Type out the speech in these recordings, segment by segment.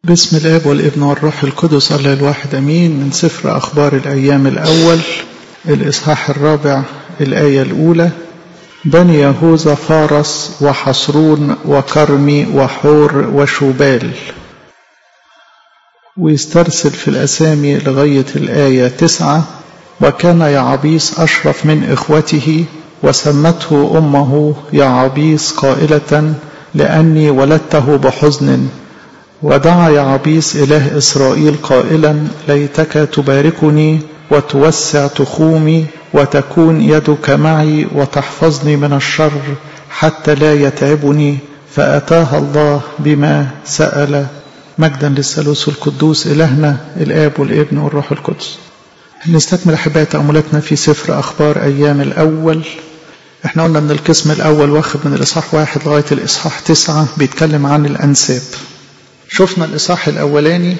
بسم الاب والابن والروح القدس الله الواحد امين من سفر اخبار الايام الاول الاصحاح الرابع الايه الاولى بني يهوذا فارس وحصرون وكرمي وحور وشوبال ويسترسل في الاسامي لغايه الايه تسعه وكان يعبيس اشرف من اخوته وسمته امه يعبيس قائله لاني ولدته بحزن ودعا يعبيس إله إسرائيل قائلا ليتك تباركني وتوسع تخومي وتكون يدك معي وتحفظني من الشر حتى لا يتعبني فأتاها الله بما سأل مجدا للثالوث القدوس إلهنا الآب والابن والروح القدس نستكمل أحباء تأملاتنا في سفر أخبار أيام الأول احنا قلنا ان القسم الأول واخد من الإصحاح واحد لغاية الإصحاح تسعة بيتكلم عن الأنساب شفنا الإصحاح الأولاني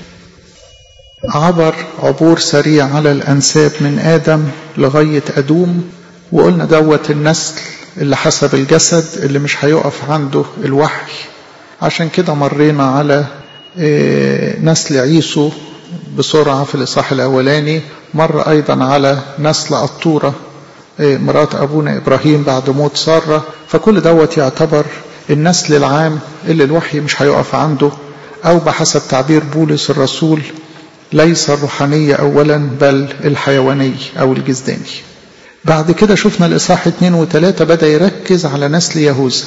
عبر عبور سريع على الأنساب من آدم لغاية أدوم وقلنا دوت النسل اللي حسب الجسد اللي مش هيقف عنده الوحي عشان كده مرينا على نسل عيسو بسرعة في الإصحاح الأولاني مر أيضا على نسل أطورة مرات أبونا إبراهيم بعد موت سارة فكل دوت يعتبر النسل العام اللي الوحي مش هيقف عنده أو بحسب تعبير بولس الرسول ليس الروحانية أولا بل الحيواني أو الجزداني بعد كده شفنا الإصحاح اتنين وتلاتة بدأ يركز على نسل يهوذا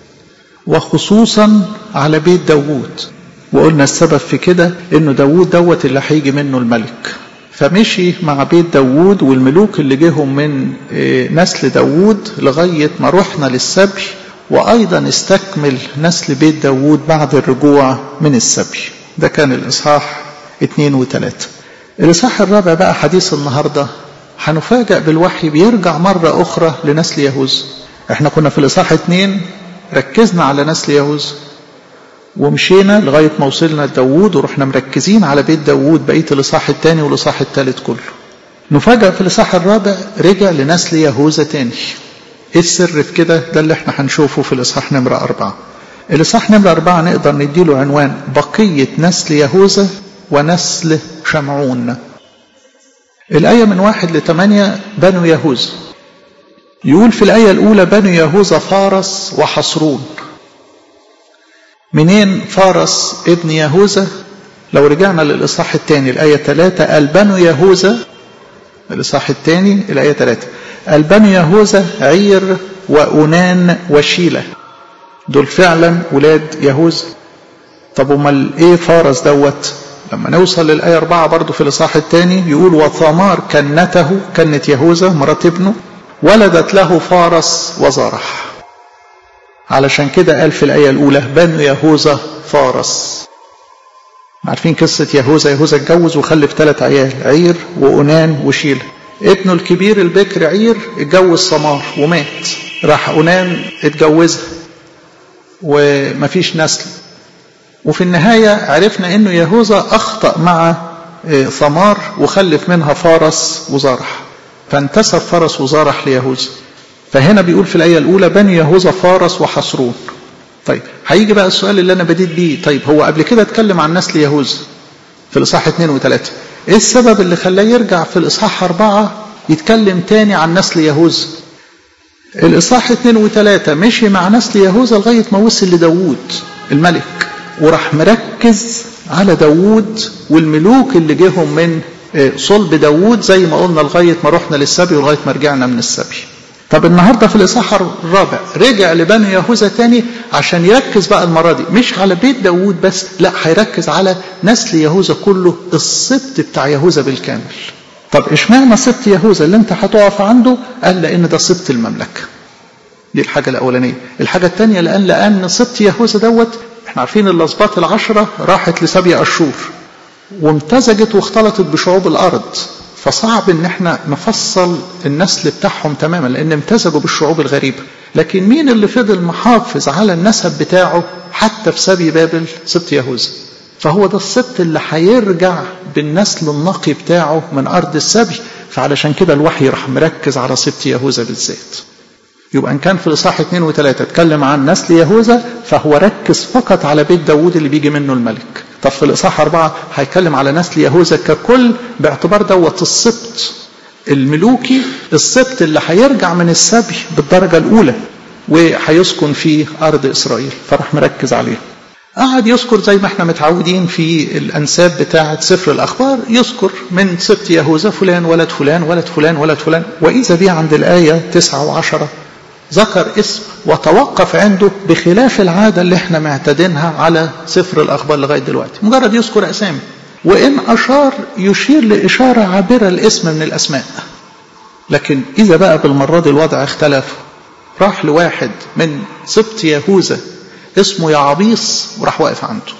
وخصوصا على بيت داوود وقلنا السبب في كده انه داوود دوت اللي هيجي منه الملك فمشي مع بيت داوود والملوك اللي جيهم من نسل داوود لغاية ما رحنا للسبي وأيضا استكمل نسل بيت داوود بعد الرجوع من السبي ده كان الإصحاح اتنين وتلاتة الإصحاح الرابع بقى حديث النهاردة هنفاجأ بالوحي بيرجع مرة أخرى لنسل يهوذا احنا كنا في الإصحاح اتنين ركزنا على نسل يهوذا ومشينا لغاية ما وصلنا لداوود ورحنا مركزين على بيت داوود بقية الإصحاح الثاني والإصحاح الثالث كله نفاجأ في الإصحاح الرابع رجع لنسل يهوذا تاني ايه السر في كده ده اللي احنا هنشوفه في الاصحاح نمرة أربعة الاصحاح نمرة أربعة نقدر نديله عنوان بقية نسل يهوذا ونسل شمعون الآية من واحد لثمانية بنو يهوذا يقول في الآية الأولى بنو يهوذا فارس وحصرون منين فارس ابن يهوذا لو رجعنا للإصحاح الثاني الآية ثلاثة قال بنو يهوذا الإصحاح الثاني الآية ثلاثة البنو يهوذا عير وأنان وشيلة دول فعلا ولاد يهوذا طب امال ايه فارس دوت لما نوصل للآية أربعة برضو في الإصحاح الثاني يقول وثمار كنته كنت يهوذا مرات ابنه ولدت له فارس وزرح علشان كده قال في الآية الأولى بنو يهوذا فارس عارفين قصة يهوذا يهوذا اتجوز وخلف ثلاث عيال عير وأنان وشيلة ابنه الكبير البكر عير اتجوز سمار ومات راح أنان اتجوزها ومفيش نسل وفي النهاية عرفنا انه يهوذا اخطأ مع ثمار وخلف منها فارس وزرح فانتسب فارس وزرح ليهوذا فهنا بيقول في الآية الأولى بني يهوذا فارس وحصرون طيب هيجي بقى السؤال اللي أنا بديت بيه طيب هو قبل كده اتكلم عن نسل يهوذا في الإصحاح اثنين وثلاثة ايه السبب اللي خلاه يرجع في الاصحاح أربعة يتكلم تاني عن نسل يهوذا الاصحاح اثنين وثلاثة مشي مع نسل يهوذا لغاية ما وصل لداوود الملك وراح مركز على داوود والملوك اللي جيهم من صلب داوود زي ما قلنا لغاية ما رحنا للسبي ولغاية ما رجعنا من السبي طب النهارده في الاصحاح الرابع رجع لبني يهوذا تاني عشان يركز بقى المره دي مش على بيت داوود بس لا هيركز على نسل يهوذا كله السبط بتاع يهوذا بالكامل طب اشمعنى سبط يهوذا اللي انت هتقف عنده قال لان ده سبط المملكه دي الحاجه الاولانيه الحاجه الثانيه لان لان سبط يهوذا دوت احنا عارفين الاسباط العشره راحت لسبي اشور وامتزجت واختلطت بشعوب الارض فصعب ان احنا نفصل النسل بتاعهم تماما لان امتزجوا بالشعوب الغريبه لكن مين اللي فضل محافظ على النسب بتاعه حتى في سبي بابل سبط يهوذا فهو ده السبط اللي هيرجع بالنسل النقي بتاعه من ارض السبي فعلشان كده الوحي راح مركز على سبط يهوذا بالذات يبقى ان كان في الاصحاح اثنين وثلاثه اتكلم عن نسل يهوذا فهو ركز فقط على بيت داوود اللي بيجي منه الملك طب في الإصحاح أربعة هيتكلم على نسل يهوذا ككل باعتبار دوت السبط الملوكي السبط اللي هيرجع من السبي بالدرجة الأولى وهيسكن في أرض إسرائيل فراح مركز عليه قعد يذكر زي ما احنا متعودين في الأنساب بتاعة سفر الأخبار يذكر من سبط يهوذا فلان ولد فلان ولد فلان ولد فلان وإذا بيه عند الآية تسعة وعشرة ذكر اسم وتوقف عنده بخلاف العادة اللي احنا معتادينها على سفر الأخبار لغاية دلوقتي مجرد يذكر أسامي وإن أشار يشير لإشارة عابرة الاسم من الأسماء لكن إذا بقى بالمرة دي الوضع اختلف راح لواحد من سبط يهوذا اسمه يعبيس وراح واقف عنده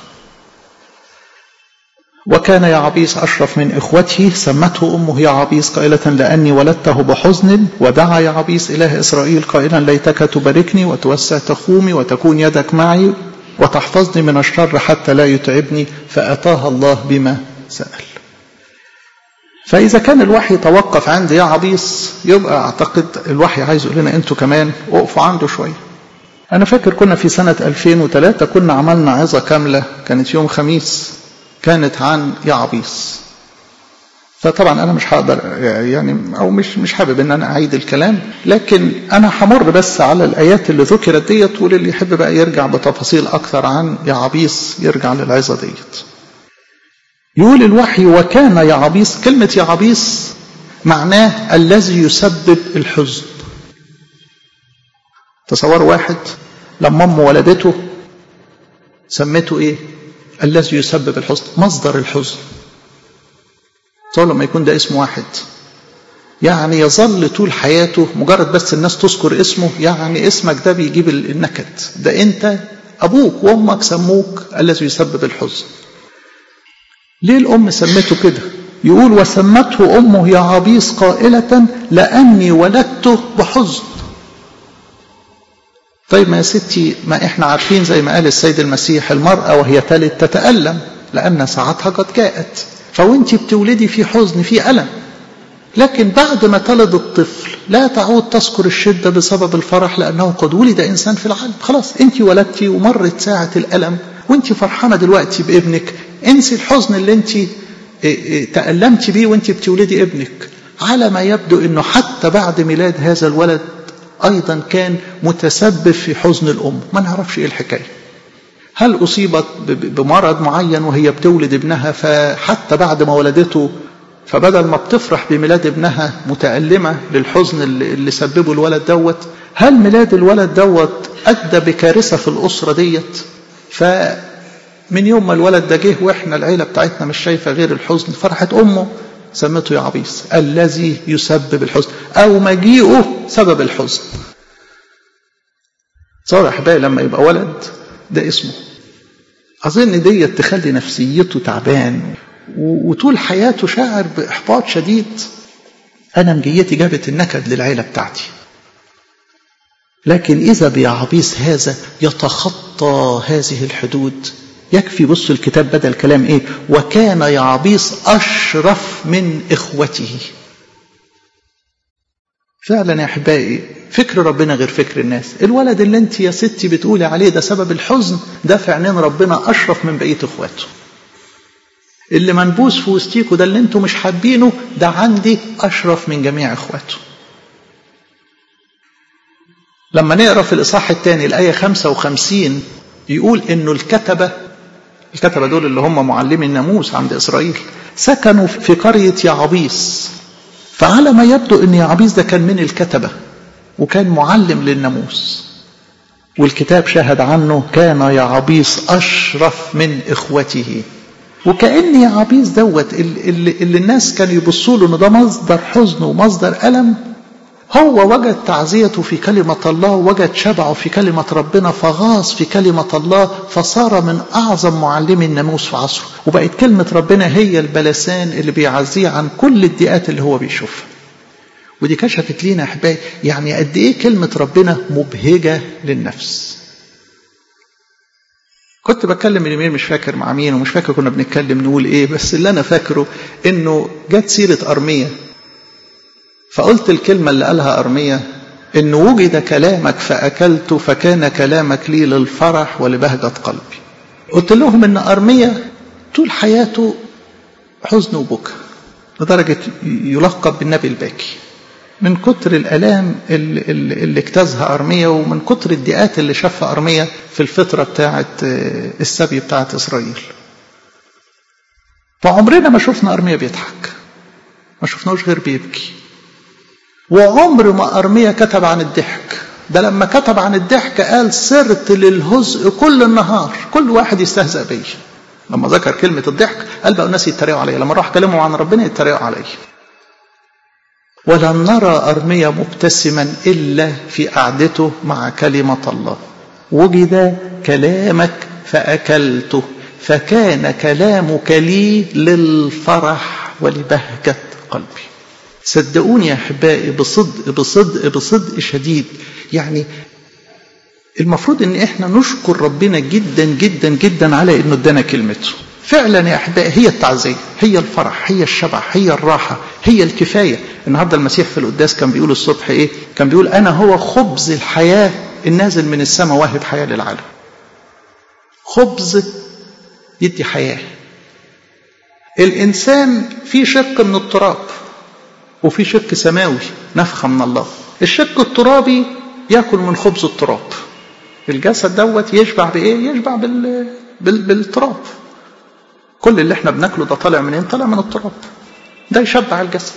وكان يعبيس أشرف من إخوته سمته أمه يعبيس قائلة لأني ولدته بحزن ودعا يعبيس إله إسرائيل قائلا ليتك تباركني وتوسع تخومي وتكون يدك معي وتحفظني من الشر حتى لا يتعبني فأتاها الله بما سأل فإذا كان الوحي توقف عند يعبيس يبقى أعتقد الوحي عايز يقول لنا أنتوا كمان وقفوا عنده شوية أنا فاكر كنا في سنة 2003 كنا عملنا عظة كاملة كانت يوم خميس كانت عن يعبيس فطبعا انا مش هقدر يعني او مش مش حابب ان انا اعيد الكلام لكن انا همر بس على الايات اللي ذكرت ديت واللي يحب بقى يرجع بتفاصيل اكثر عن يعبيس يرجع للعظه ديت يقول الوحي وكان يعبيس كلمه يعبيس معناه الذي يسبب الحزن تصور واحد لما امه ولدته سمته ايه الذي يسبب الحزن مصدر الحزن تصور لما يكون ده اسم واحد يعني يظل طول حياته مجرد بس الناس تذكر اسمه يعني اسمك ده بيجيب النكد ده انت ابوك وامك سموك الذي يسبب الحزن ليه الام سمته كده يقول وسمته امه يا عبيس قائله لاني ولدته بحزن طيب ما يا ستي ما احنا عارفين زي ما قال السيد المسيح المرأة وهي تلد تتألم لأن ساعتها قد جاءت فوانت بتولدي في حزن في ألم لكن بعد ما تلد الطفل لا تعود تذكر الشدة بسبب الفرح لأنه قد ولد إنسان في العالم خلاص انت ولدتي ومرت ساعة الألم وانت فرحانة دلوقتي بابنك انسي الحزن اللي انت تألمتي بيه وانت بتولدي ابنك على ما يبدو انه حتى بعد ميلاد هذا الولد أيضا كان متسبب في حزن الأم ما نعرفش إيه الحكاية هل أصيبت بمرض معين وهي بتولد ابنها فحتى بعد ما ولدته فبدل ما بتفرح بميلاد ابنها متألمة للحزن اللي سببه الولد دوت هل ميلاد الولد دوت أدى بكارثة في الأسرة ديت فمن يوم ما الولد ده جه وإحنا العيلة بتاعتنا مش شايفة غير الحزن فرحت أمه سمته يا عبيس الذي يسبب الحزن أو مجيئه سبب الحزن صار أحبائي لما يبقى ولد ده اسمه أظن ديت تخلي نفسيته تعبان وطول حياته شاعر بإحباط شديد أنا مجيتي جابت النكد للعيلة بتاعتي لكن إذا بيعبيس هذا يتخطى هذه الحدود يكفي بصوا الكتاب بدل كلام ايه وكان يعبيس اشرف من اخوته فعلا يا احبائي فكر ربنا غير فكر الناس الولد اللي انت يا ستي بتقولي عليه ده سبب الحزن ده في عينين ربنا اشرف من بقيه اخواته اللي منبوس في وسطيكوا ده اللي انتوا مش حابينه ده عندي اشرف من جميع اخواته لما نقرا في الاصحاح الثاني الايه 55 يقول انه الكتبه الكتبة دول اللي هم معلمي الناموس عند إسرائيل سكنوا في قرية يعبيس فعلى ما يبدو أن يعبيس ده كان من الكتبة وكان معلم للناموس والكتاب شهد عنه كان يعبيس أشرف من إخوته وكأن يعبيس دوت اللي, اللي الناس كانوا يبصوا له إن ده مصدر حزن ومصدر ألم هو وجد تعزيته في كلمة الله وجد شبعه في كلمة ربنا فغاص في كلمة الله فصار من أعظم معلمي الناموس في عصره وبقت كلمة ربنا هي البلسان اللي بيعزيه عن كل الضيقات اللي هو بيشوفها ودي كشفت لينا أحبائي يعني قد إيه كلمة ربنا مبهجة للنفس كنت بتكلم من يومين مش فاكر مع مين ومش فاكر كنا بنتكلم نقول ايه بس اللي انا فاكره انه جت سيره ارميه فقلت الكلمة اللي قالها أرمية إن وجد كلامك فأكلت فكان كلامك لي للفرح ولبهجة قلبي قلت لهم إن أرمية طول حياته حزن وبكى لدرجة يلقب بالنبي الباكي من كتر الآلام اللي, اللي اجتازها أرمية ومن كتر الضيقات اللي شافها أرمية في الفترة بتاعة السبي بتاعة إسرائيل فعمرنا ما شفنا أرمية بيضحك ما شفناهوش غير بيبكي وعمر ما أرمية كتب عن الضحك ده لما كتب عن الضحك قال سرت للهزء كل النهار كل واحد يستهزأ بي لما ذكر كلمة الضحك قال بقى الناس يتريقوا عليا لما راح كلموا عن ربنا يتريقوا عليا ولم نرى أرمية مبتسما إلا في قعدته مع كلمة الله وجد كلامك فأكلته فكان كلامك لي للفرح ولبهجة قلبي صدقوني يا أحبائي بصدق بصدق بصدق شديد يعني المفروض ان احنا نشكر ربنا جدا جدا جدا على انه ادانا كلمته فعلا يا احبائي هي التعزيه هي الفرح هي الشبع هي الراحه هي الكفايه النهارده المسيح في القداس كان بيقول الصبح ايه كان بيقول انا هو خبز الحياه النازل من السماء واهب حياه للعالم خبز يدي حياه الانسان في شق من التراب وفي شق سماوي نفخه من الله الشق الترابي ياكل من خبز التراب الجسد دوت يشبع بايه يشبع بال... بال... بالتراب كل اللي احنا بناكله ده طالع منين طالع من التراب ده يشبع الجسد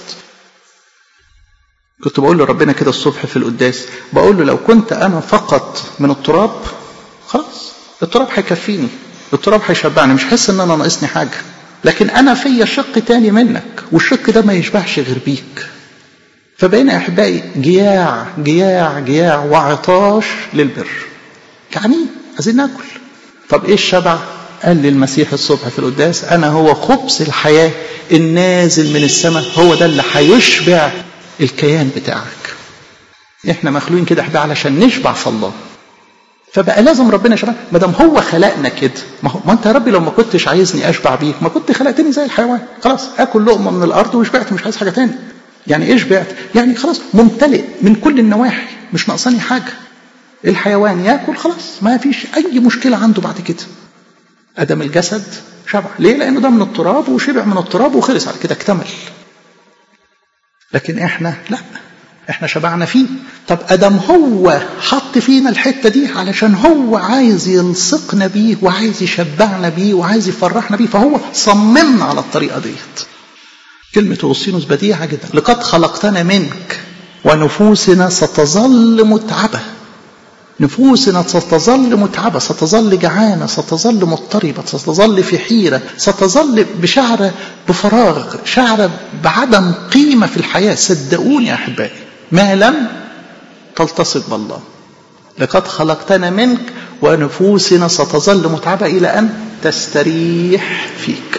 كنت بقول لربنا كده الصبح في القداس بقول له لو كنت انا فقط من التراب خلاص التراب هيكفيني التراب هيشبعني مش حس ان انا ناقصني حاجه لكن انا فيا شق تاني منك والشق ده ما يشبعش غير بيك فبقينا يا احبائي جياع جياع جياع وعطاش للبر جعانين عايزين ناكل طب ايه الشبع قال لي المسيح الصبح في القداس انا هو خبز الحياه النازل من السماء هو ده اللي هيشبع الكيان بتاعك احنا مخلوقين كده احنا علشان نشبع في الله فبقى لازم ربنا يشبع ما دام هو خلقنا كده ما, هو ما انت يا ربي لو ما كنتش عايزني اشبع بيك ما كنت خلقتني زي الحيوان خلاص اكل لقمه من الارض وشبعت مش عايز حاجه تاني يعني ايه شبعت يعني خلاص ممتلئ من كل النواحي مش ناقصاني حاجه الحيوان ياكل خلاص ما فيش اي مشكله عنده بعد كده ادم الجسد شبع ليه لانه ده من التراب وشبع من التراب وخلص على كده اكتمل لكن احنا لا احنا شبعنا فيه طب ادم هو حط فينا الحته دي علشان هو عايز يلصقنا بيه وعايز يشبعنا بيه وعايز يفرحنا بيه فهو صممنا على الطريقه ديت كلمه اوسينوس بديعه جدا لقد خلقتنا منك ونفوسنا ستظل متعبه نفوسنا ستظل متعبة ستظل جعانة ستظل مضطربة ستظل في حيرة ستظل بشعر بفراغ شعر بعدم قيمة في الحياة صدقوني يا أحبائي ما لم تلتصق بالله لقد خلقتنا منك ونفوسنا ستظل متعبة إلى أن تستريح فيك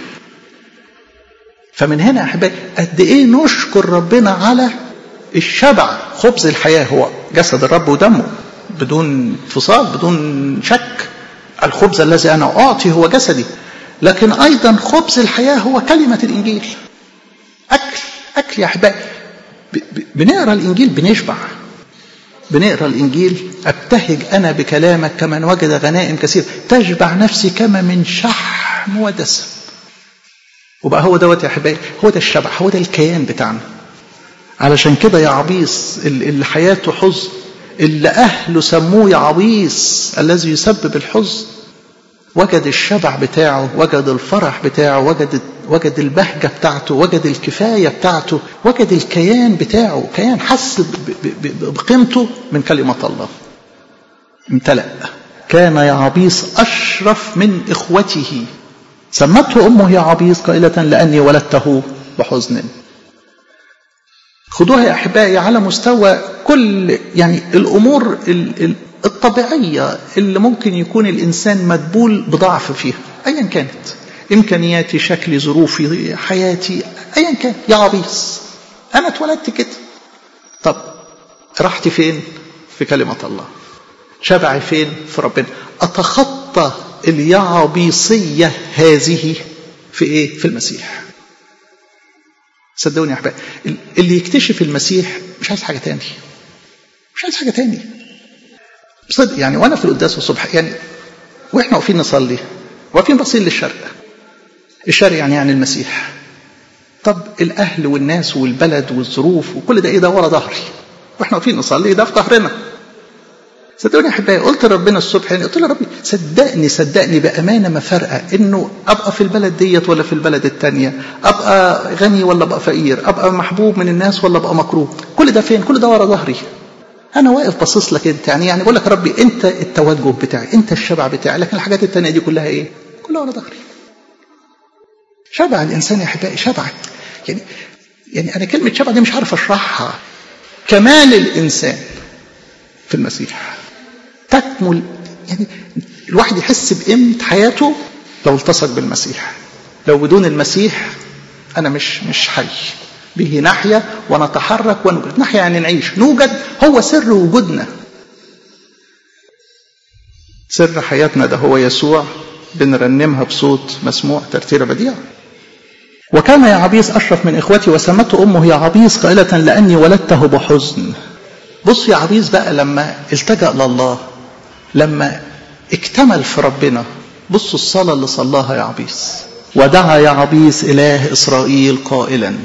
فمن هنا يا أحبائي قد إيه نشكر ربنا على الشبع خبز الحياة هو جسد الرب ودمه بدون انفصال بدون شك الخبز الذي انا اعطي هو جسدي لكن ايضا خبز الحياه هو كلمه الانجيل اكل اكل يا احبائي بنقرا الانجيل بنشبع بنقرا الانجيل ابتهج انا بكلامك كمن وجد غنائم كثير تشبع نفسي كما من شحم ودسم وبقى هو دوت يا احبائي هو ده الشبع هو ده الكيان بتاعنا علشان كده يا عبيص اللي حياته حزن اللي أهله سموه يا عبيص الذي يسبب الحزن وجد الشبع بتاعه وجد الفرح بتاعه وجد وجد البهجة بتاعته وجد الكفاية بتاعته وجد الكيان بتاعه كيان حس بقيمته من كلمة الله امتلأ كان يا عبيص أشرف من إخوته سمته أمه يا عبيص قائلة لأني ولدته بحزن خدوها يا احبائي على مستوى كل يعني الامور الطبيعيه اللي ممكن يكون الانسان مدبول بضعف فيها ايا كانت امكانياتي شكلي ظروفي حياتي ايا كان يا عبيص انا اتولدت كده طب راحتي فين في كلمه الله شبعي فين في ربنا اتخطى اليعبيصيه هذه في ايه في المسيح صدقوني يا احبائي اللي يكتشف المسيح مش عايز حاجه تاني مش عايز حاجه تاني بصدق يعني وانا في القداس الصبح يعني واحنا واقفين نصلي واقفين باصين للشرق الشرق يعني يعني المسيح طب الاهل والناس والبلد والظروف وكل ده ايه ده ورا ظهري واحنا واقفين نصلي ده في ظهرنا صدقوني يا احبائي قلت لربنا الصبح يعني قلت له ربي صدقني صدقني بامانه ما فارقه انه ابقى في البلد ديت ولا في البلد الثانيه ابقى غني ولا ابقى فقير ابقى محبوب من الناس ولا ابقى مكروه كل ده فين كل ده ورا ظهري انا واقف باصص لك انت يعني يعني بقول لك ربي انت التوجه بتاعي انت الشبع بتاعي لكن الحاجات الثانيه دي كلها ايه كلها ورا ظهري شبع الانسان يا احبائي شبع يعني يعني انا كلمه شبع دي مش عارف اشرحها كمال الانسان في المسيح تكمل يعني الواحد يحس بقيمه حياته لو التصق بالمسيح لو بدون المسيح انا مش مش حي به نحيا ونتحرك ونوجد نحيا يعني نعيش نوجد هو سر وجودنا سر حياتنا ده هو يسوع بنرنمها بصوت مسموع ترتيل بديع وكان يا عبيس أشرف من إخوتي وسمته أمه يا عبيس قائلة لأني ولدته بحزن بص يا عبيس بقى لما التجأ لله لما اكتمل في ربنا بصوا الصلاة اللي صلاها يا عبيس ودعا يا عبيس إله إسرائيل قائلا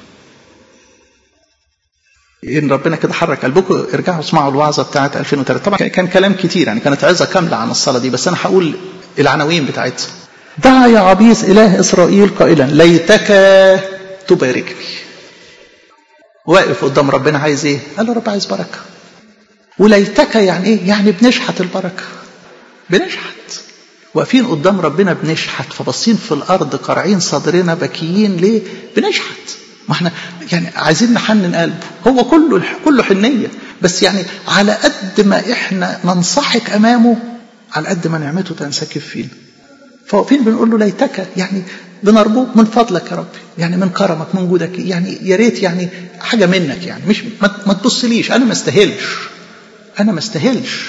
ان ربنا كده حرك قلبكم ارجعوا اسمعوا الوعظه بتاعت 2003 طبعا كان كلام كتير يعني كانت عظه كامله عن الصلاه دي بس انا هقول العناوين بتاعتها دعا يا عبيس اله اسرائيل قائلا ليتك تباركني واقف قدام ربنا عايز ايه قال له رب عايز بركه وليتك يعني ايه يعني بنشحت البركه بنشحت واقفين قدام ربنا بنشحت فباصين في الارض قارعين صدرنا بكيين ليه بنشحت ما احنا يعني عايزين نحنن قلبه هو كله كله حنيه بس يعني على قد ما احنا ننصحك امامه على قد ما نعمته تنسكب فينا فواقفين بنقول له ليتك يعني بنرجوك من فضلك يا رب يعني من كرمك من جودك يعني يا ريت يعني حاجه منك يعني مش ما تبصليش انا ما استاهلش انا ما استاهلش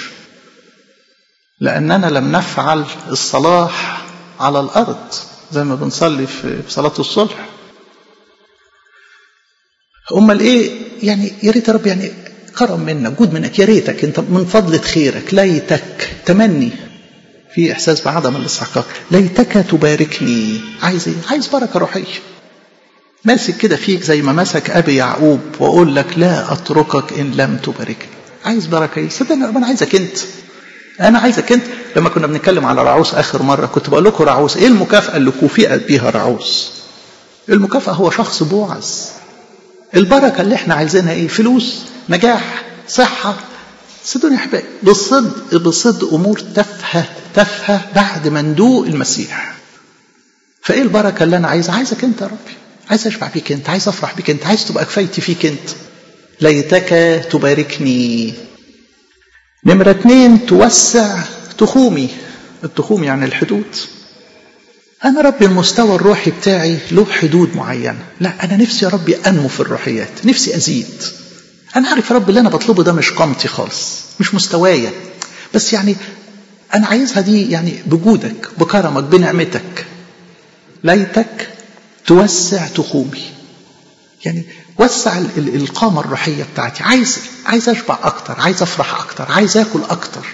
لاننا لم نفعل الصلاح على الارض زي ما بنصلي في صلاه الصلح امال ايه يعني يا ريت يا رب يعني كرم منك جود منك يا ريتك انت من فضلة خيرك ليتك تمني في احساس بعدم الاستحقاق ليتك تباركني عايز ايه عايز بركه روحيه ماسك كده فيك زي ما مسك ابي يعقوب واقول لك لا اتركك ان لم تباركني عايز بركه ايه صدقني انا عايزك انت انا عايزك انت لما كنا بنتكلم على رعوس اخر مره كنت بقول لكم رعوس ايه المكافاه اللي كافئت بيها رعوس المكافاه هو شخص بوعز البركه اللي احنا عايزينها ايه فلوس نجاح صحه صدقوني يا احبائي بصدق بصدق امور تافهه تافهه بعد ما ندوق المسيح فايه البركه اللي انا عايزها عايزك انت يا ربي عايز اشبع بيك انت عايز افرح بيك انت عايز تبقى كفايتي فيك انت ليتك تباركني نمرة اتنين توسع تخومي التخوم يعني الحدود أنا ربي المستوى الروحي بتاعي له حدود معينة لا أنا نفسي يا ربي أنمو في الروحيات نفسي أزيد أنا عارف يا رب اللي أنا بطلبه ده مش قامتي خالص مش مستوايا بس يعني أنا عايزها دي يعني بجودك بكرمك بنعمتك ليتك توسع تخومي يعني وسع القامة الروحية بتاعتي عايز عايز أشبع أكتر عايز أفرح أكتر عايز أكل أكتر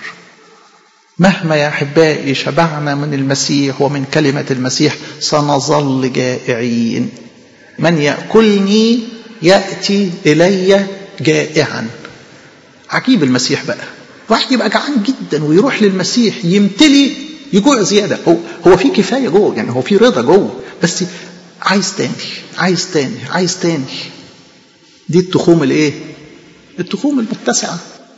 مهما يا أحبائي شبعنا من المسيح ومن كلمة المسيح سنظل جائعين من يأكلني يأتي إلي جائعا عجيب المسيح بقى واحد يبقى جعان جدا ويروح للمسيح يمتلي يجوع زيادة هو هو في كفاية جوه يعني هو في رضا جوه بس عايز تاني عايز تاني عايز تاني دي التخوم الايه التخوم المتسعه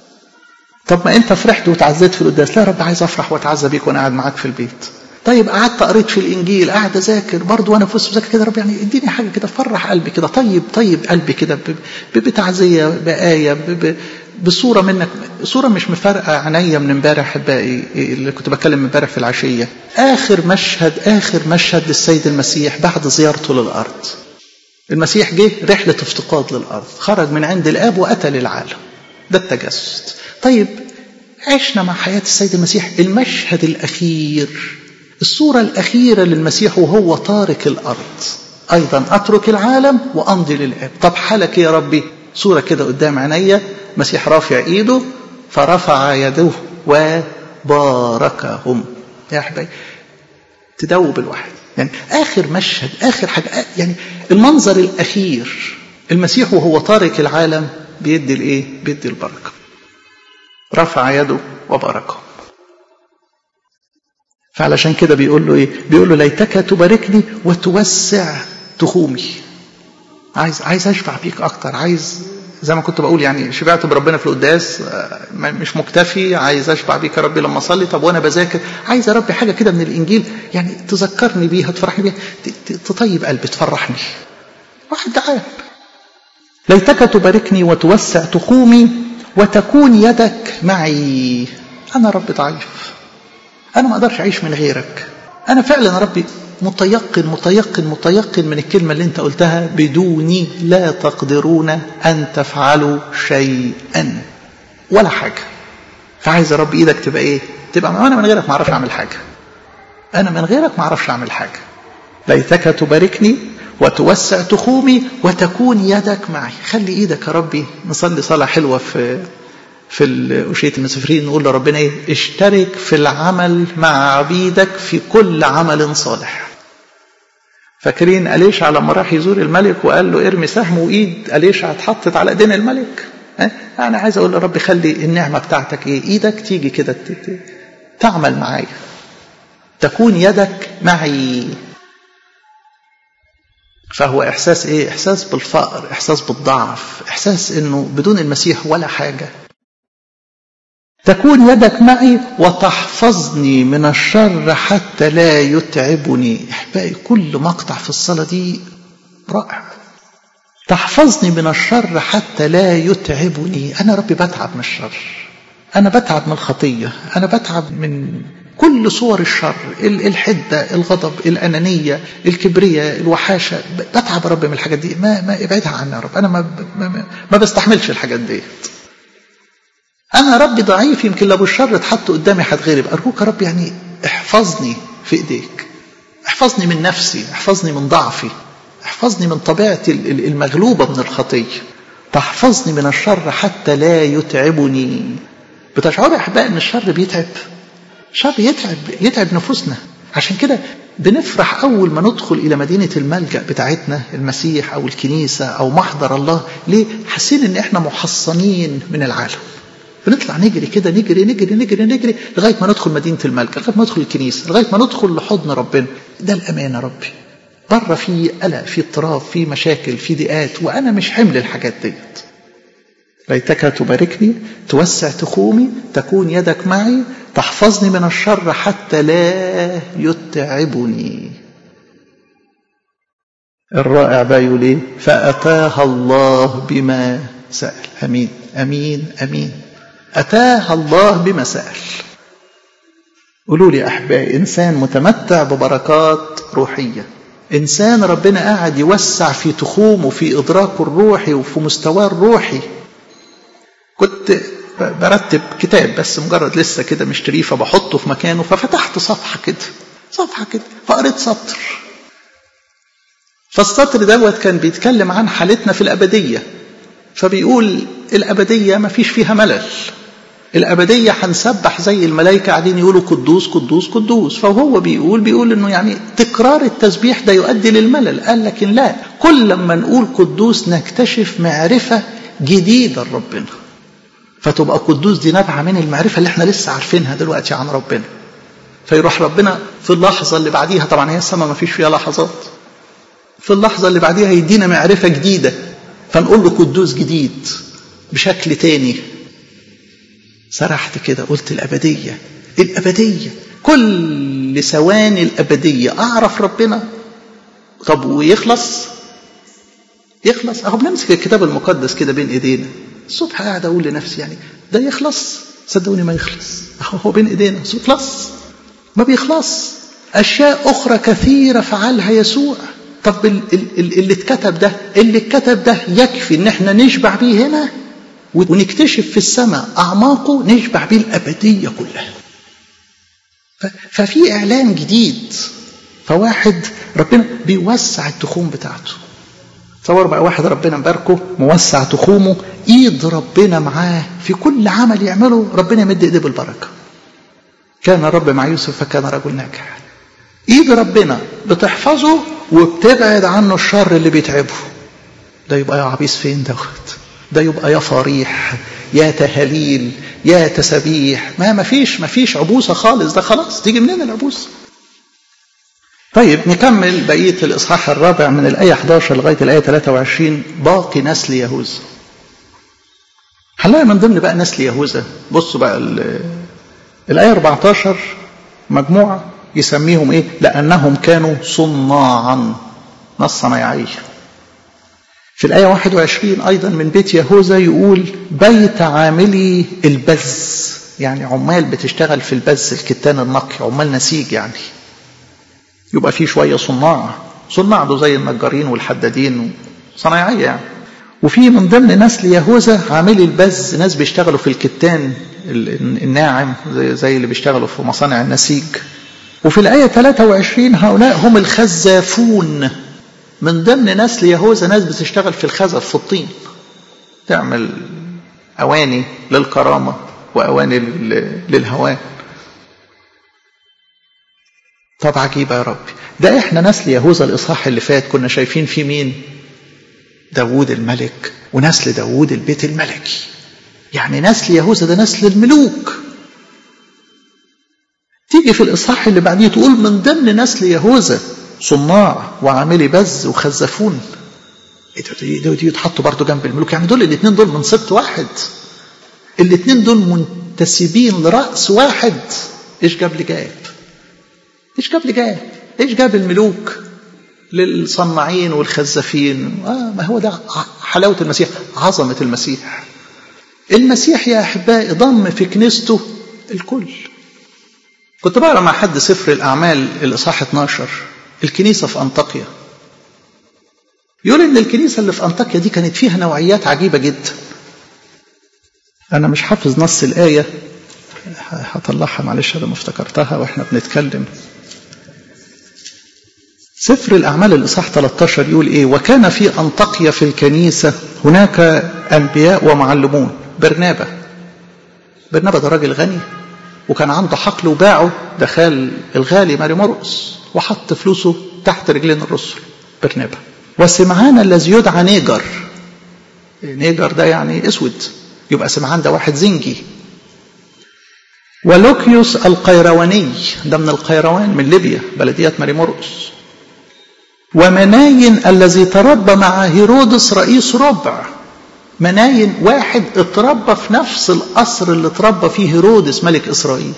طب ما انت فرحت وتعزيت في القداس لا يا رب عايز افرح واتعزى بيك وانا قاعد معاك في البيت طيب قعدت قريت في الانجيل قاعد اذاكر برضه وانا في وسط بذاكر كده رب يعني اديني حاجه كده فرح قلبي كده طيب طيب قلبي كده بتعزيه بايه بصوره منك صوره مش مفارقه عينيا من امبارح احبائي اللي كنت بتكلم امبارح في العشيه اخر مشهد اخر مشهد للسيد المسيح بعد زيارته للارض المسيح جه رحله افتقاد للارض خرج من عند الاب واتى للعالم ده التجسد طيب عشنا مع حياه السيد المسيح المشهد الاخير الصوره الاخيره للمسيح وهو تارك الارض ايضا اترك العالم وامضي للاب طب حالك يا ربي صوره كده قدام عينيا مسيح رافع ايده فرفع يده وباركهم يا احبابي تدوب الواحد يعني آخر مشهد آخر حاجة يعني المنظر الأخير المسيح وهو تارك العالم بيدي الإيه؟ بيدي البركة رفع يده وباركه فعلشان كده بيقول له ايه بيقول له ليتك تباركني وتوسع تخومي عايز عايز اشبع بيك اكتر عايز زي ما كنت بقول يعني شبعت بربنا في القداس مش مكتفي عايز اشبع بيك يا ربي لما اصلي طب وانا بذاكر عايز يا ربي حاجه كده من الانجيل يعني تذكرني بيها تفرحني بيها تطيب قلبي تفرحني واحد جعان ليتك تباركني وتوسع تخومي وتكون يدك معي انا رب ضعيف انا ما اقدرش اعيش من غيرك انا فعلا يا ربي متيقن متيقن متيقن من الكلمة اللي انت قلتها بدوني لا تقدرون ان تفعلوا شيئا ولا حاجة فعايز يا رب ايدك تبقى ايه تبقى انا من غيرك ما اعرفش اعمل حاجة انا من غيرك ما اعرفش اعمل حاجة ليتك تباركني وتوسع تخومي وتكون يدك معي خلي ايدك يا ربي نصلي صلاة حلوة في في أشية المسافرين نقول لربنا ايه اشترك في العمل مع عبيدك في كل عمل صالح فاكرين أليشع لما راح يزور الملك وقال له ارمي سهم وإيد أليشع اتحطت على إيدين الملك اه؟ أنا عايز أقول لرب خلي النعمة بتاعتك إيه إيدك تيجي كده تعمل معايا تكون يدك معي فهو إحساس إيه إحساس بالفقر إحساس بالضعف إحساس إنه بدون المسيح ولا حاجة تكون يدك معي وتحفظني من الشر حتى لا يتعبني احبائي كل مقطع في الصلاة دي رائع تحفظني من الشر حتى لا يتعبني أنا ربي بتعب من الشر أنا بتعب من الخطية أنا بتعب من كل صور الشر الحدة الغضب الأنانية الكبرية الوحاشة بتعب ربي من الحاجات دي ما, ما ابعدها عني يا رب أنا ما, ما, ما بستحملش الحاجات ديت أنا ربي ضعيف يمكن لو الشر اتحط قدامي هتغلب أرجوك يا رب يعني احفظني في إيديك احفظني من نفسي احفظني من ضعفي احفظني من طبيعتي المغلوبة من الخطية تحفظني من الشر حتى لا يتعبني بتشعر يا أحباء أن الشر بيتعب الشر يتعب يتعب نفوسنا عشان كده بنفرح أول ما ندخل إلى مدينة الملجأ بتاعتنا المسيح أو الكنيسة أو محضر الله ليه حاسين إن إحنا محصنين من العالم بنطلع نجري كده نجري نجري نجري نجري لغايه ما ندخل مدينه الملك لغايه ما ندخل الكنيسه لغايه ما ندخل لحضن ربنا ده الامان يا ربي بره في قلق في اضطراب في مشاكل في ضيقات وانا مش حمل الحاجات ديت ليتك تباركني توسع تخومي تكون يدك معي تحفظني من الشر حتى لا يتعبني الرائع بقى يقول ايه فاتاها الله بما سال امين امين امين أتاها الله بما سأل قولوا لي أحبائي إنسان متمتع ببركات روحية إنسان ربنا قاعد يوسع في تخومه في إدراكه الروحي وفي مستواه الروحي كنت برتب كتاب بس مجرد لسه كده مشتريه فبحطه في مكانه ففتحت صفحة كده صفحة كده فقريت سطر فالسطر دوت كان بيتكلم عن حالتنا في الأبدية فبيقول الأبدية ما فيش فيها ملل الأبدية هنسبح زي الملائكة قاعدين يقولوا قدوس قدوس قدوس فهو بيقول بيقول إنه يعني تكرار التسبيح ده يؤدي للملل قال لكن لا كل لما نقول قدوس نكتشف معرفة جديدة لربنا فتبقى قدوس دي نابعة من المعرفة اللي احنا لسه عارفينها دلوقتي عن ربنا فيروح ربنا في اللحظة اللي بعديها طبعا هي السماء ما فيش فيها لحظات في اللحظة اللي بعديها يدينا معرفة جديدة فنقول له قدوس جديد بشكل تاني سرحت كده قلت الأبدية الأبدية كل ثواني الأبدية أعرف ربنا طب ويخلص يخلص أهو بنمسك الكتاب المقدس كده بين إيدينا الصبح قاعد أقول لنفسي يعني ده يخلص صدقوني ما يخلص هو بين إيدينا يخلص ما بيخلص أشياء أخرى كثيرة فعلها يسوع طب اللي اتكتب ده اللي اتكتب ده يكفي ان احنا نشبع بيه هنا ونكتشف في السماء اعماقه نشبع بيه الابديه كلها ففي اعلان جديد فواحد ربنا بيوسع التخوم بتاعته تصور بقى واحد ربنا مباركه موسع تخومه ايد ربنا معاه في كل عمل يعمله ربنا يمد ايديه بالبركه كان الرب مع يوسف فكان رجل ناجح ايد ربنا بتحفظه وبتبعد عنه الشر اللي بيتعبه ده يبقى يا عبيس فين دوت ده يبقى يا فريح يا تهاليل يا تسبيح ما مفيش مفيش عبوسة خالص ده خلاص تيجي منين العبوسة طيب نكمل بقية الإصحاح الرابع من الآية 11 لغاية الآية 23 باقي نسل يهوذا هنلاقي من ضمن بقى نسل يهوذا بصوا بقى الآية 14 مجموعة يسميهم إيه لأنهم كانوا صناعا ناس صنايعية في الآية 21 أيضا من بيت يهوذا يقول بيت عاملي البز يعني عمال بتشتغل في البز الكتان النقي عمال نسيج يعني يبقى في شوية صناع صناع ده زي النجارين والحدادين صنايعية يعني وفي من ضمن نسل يهوذا عاملي البز ناس بيشتغلوا في الكتان الناعم زي, زي اللي بيشتغلوا في مصانع النسيج وفي الآية 23 هؤلاء هم الخزافون من ضمن نسل يهوذا ناس بتشتغل في الخزف في الطين تعمل أواني للكرامة وأواني للهوان طب عجيبة يا ربي ده احنا نسل يهوذا الإصحاح اللي فات كنا شايفين فيه مين داوود الملك ونسل داوود البيت الملكي يعني نسل يهوذا ده نسل الملوك تيجي في الإصحاح اللي بعديه تقول من ضمن نسل يهوذا صناع وعاملي بز وخزفون ايه دي يتحطوا برضه جنب الملوك يعني دول الاثنين دول من سبط واحد الاثنين دول منتسبين لرأس واحد ايش جاب لي جاب ايش جاب لي جاب ايش جاب الملوك للصناعين والخزافين آه ما هو ده حلاوة المسيح عظمة المسيح المسيح يا أحبائي ضم في كنيسته الكل كنت بقرا مع حد سفر الأعمال الإصحاح 12 الكنيسة في أنطاكيا يقول إن الكنيسة اللي في أنطاكيا دي كانت فيها نوعيات عجيبة جدا أنا مش حافظ نص الآية هطلعها معلش أنا ما افتكرتها وإحنا بنتكلم سفر الأعمال الإصحاح 13 يقول إيه وكان في أنطاكيا في الكنيسة هناك أنبياء ومعلمون برنابة برنابة ده راجل غني وكان عنده حقل وباعه دخل الغالي ماري مرقس وحط فلوسه تحت رجلين الرسل برنابة وسمعان الذي يدعى نيجر نيجر ده يعني اسود يبقى سمعان ده واحد زنجي ولوكيوس القيرواني ده من القيروان من ليبيا بلدية ماري مرقس ومناين الذي تربى مع هيرودس رئيس ربع مناين واحد اتربى في نفس القصر اللي اتربى فيه هيرودس ملك اسرائيل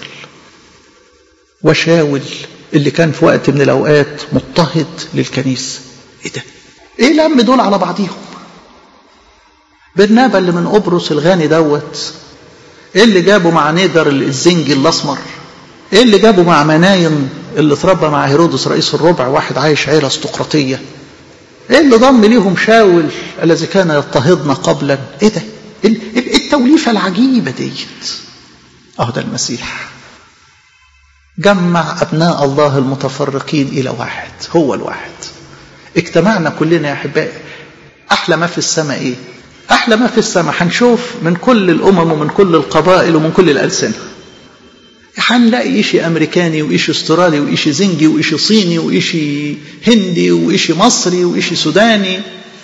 وشاول اللي كان في وقت من الاوقات مضطهد للكنيسه ايه ده ايه لم دول على بعضيهم برنابا اللي من قبرص الغني دوت ايه اللي جابه مع نيجر الزنجي الاسمر ايه اللي جابه مع مناين اللي اتربى مع هيرودس رئيس الربع واحد عايش عيله استقراطيه ايه اللي ضم ليهم شاول الذي كان يضطهدنا قبلا ايه ده التوليفه العجيبه ديت اهو ده المسيح جمع ابناء الله المتفرقين الى واحد هو الواحد اجتمعنا كلنا يا احبائي احلى ما في السماء ايه احلى ما في السماء هنشوف من كل الامم ومن كل القبائل ومن كل الالسنه هنلاقي إشي أمريكاني وإشي أسترالي وإشي زنجي وإشي صيني وإشي هندي وإشي مصري وإشي سوداني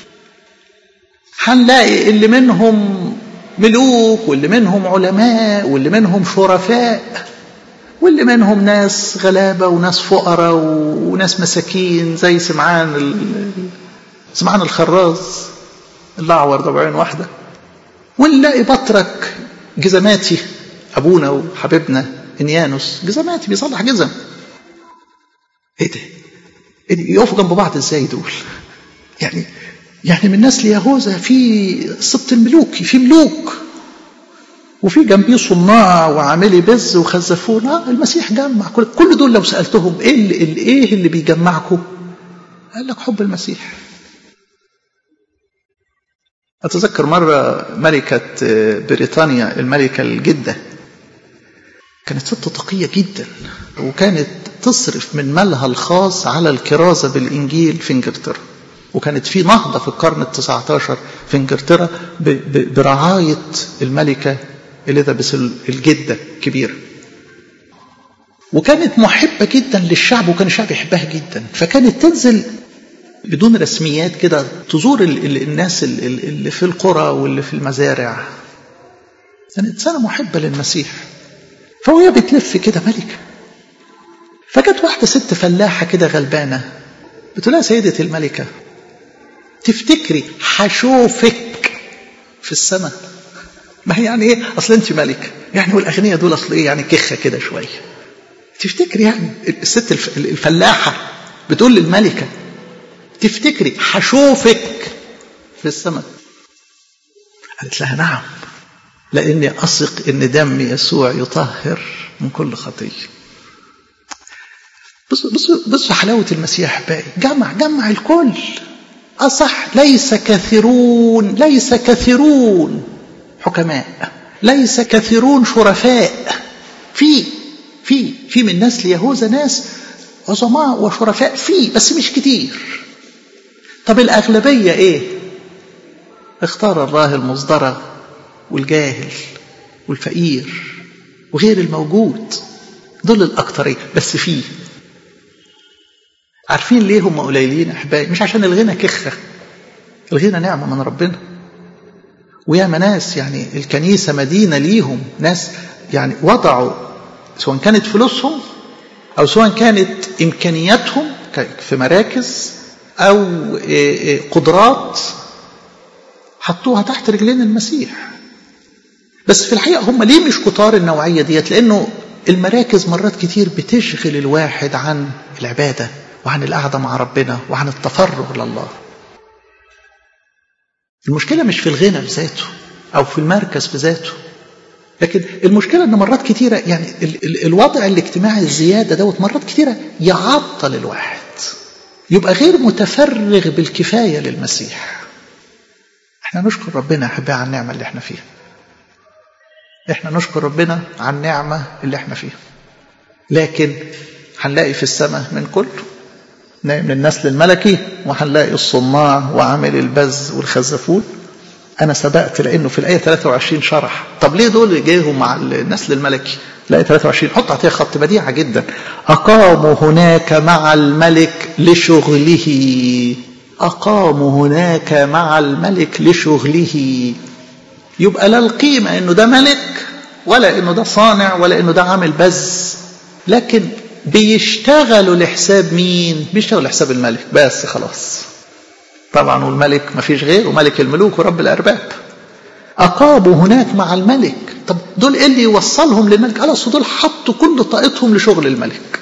هنلاقي اللي منهم ملوك واللي منهم علماء واللي منهم شرفاء واللي منهم ناس غلابة وناس فقراء وناس مساكين زي سمعان ال... سمعان الخراز الأعور ده بعين واحدة ونلاقي بطرك جزماتي أبونا وحبيبنا انيانوس جزماتي بيصلح جزم ايه ده إيه يقفوا جنب بعض ازاي دول يعني يعني من نسل يهوذا في سبط الملوكي في ملوك وفي جنبيه صناع وعاملي بز وخزفون آه المسيح جمع كل, كل دول لو سالتهم ايه اللي ايه اللي بيجمعكم قال لك حب المسيح اتذكر مره ملكه بريطانيا الملكه الجده كانت ست تقية جدا وكانت تصرف من مالها الخاص على الكرازة بالإنجيل في إنجلترا وكانت في نهضة في القرن التسعة عشر في إنجلترا برعاية الملكة إليزابيث الجدة الكبيرة وكانت محبة جدا للشعب وكان الشعب يحبها جدا فكانت تنزل بدون رسميات كده تزور ال ال الناس ال اللي في القرى واللي في المزارع كانت سنة محبة للمسيح فوهي بتلف كده ملكة فجت واحدة ست فلاحة كده غلبانة بتقول لها سيدة الملكة تفتكري هشوفك في السماء ما هي يعني ايه اصل انت ملكة يعني والاغنياء دول اصل ايه يعني كخة كده شوية تفتكري يعني الست الفلاحة بتقول للملكة تفتكري هشوفك في السماء قالت لها نعم لاني اثق ان دم يسوع يطهر من كل خطيه بصوا بصوا بصوا حلاوه المسيح باقي جمع جمع الكل اصح ليس كثيرون ليس كثيرون حكماء ليس كثيرون شرفاء في في في من نسل يهوذا ناس عظماء وشرفاء في بس مش كتير طب الأغلبية إيه اختار الله المصدرة والجاهل والفقير وغير الموجود دول الأكترية بس فيه عارفين ليه هم قليلين أحبائي مش عشان الغنى كخة الغنى نعمة من ربنا وياما ناس يعني الكنيسة مدينة ليهم ناس يعني وضعوا سواء كانت فلوسهم أو سواء كانت إمكانياتهم في مراكز أو قدرات حطوها تحت رجلين المسيح بس في الحقيقة هم ليه مش كتار النوعية ديت لأنه المراكز مرات كتير بتشغل الواحد عن العبادة وعن القعدة مع ربنا وعن التفرغ لله المشكلة مش في الغنى بذاته أو في المركز بذاته لكن المشكلة أن مرات كتيرة يعني ال ال الوضع الاجتماعي الزيادة دوت مرات كتيرة يعطل الواحد يبقى غير متفرغ بالكفاية للمسيح احنا نشكر ربنا أحبائي على النعمة اللي احنا فيها احنا نشكر ربنا على النعمة اللي احنا فيها لكن هنلاقي في السماء من كله من النسل الملكي وهنلاقي الصناع وعامل البز والخزفون انا سبقت لانه في الايه 23 شرح طب ليه دول جايهم مع النسل الملكي الايه 23 حط عليها خط بديعه جدا اقاموا هناك مع الملك لشغله اقاموا هناك مع الملك لشغله يبقى لا القيمه انه ده ملك ولا انه ده صانع ولا انه ده عامل بز لكن بيشتغلوا لحساب مين بيشتغلوا لحساب الملك بس خلاص طبعا والملك ما فيش غيره ملك الملوك ورب الأرباب أقاموا هناك مع الملك طب دول إيه اللي يوصلهم للملك قال أصل دول حطوا كل طاقتهم لشغل الملك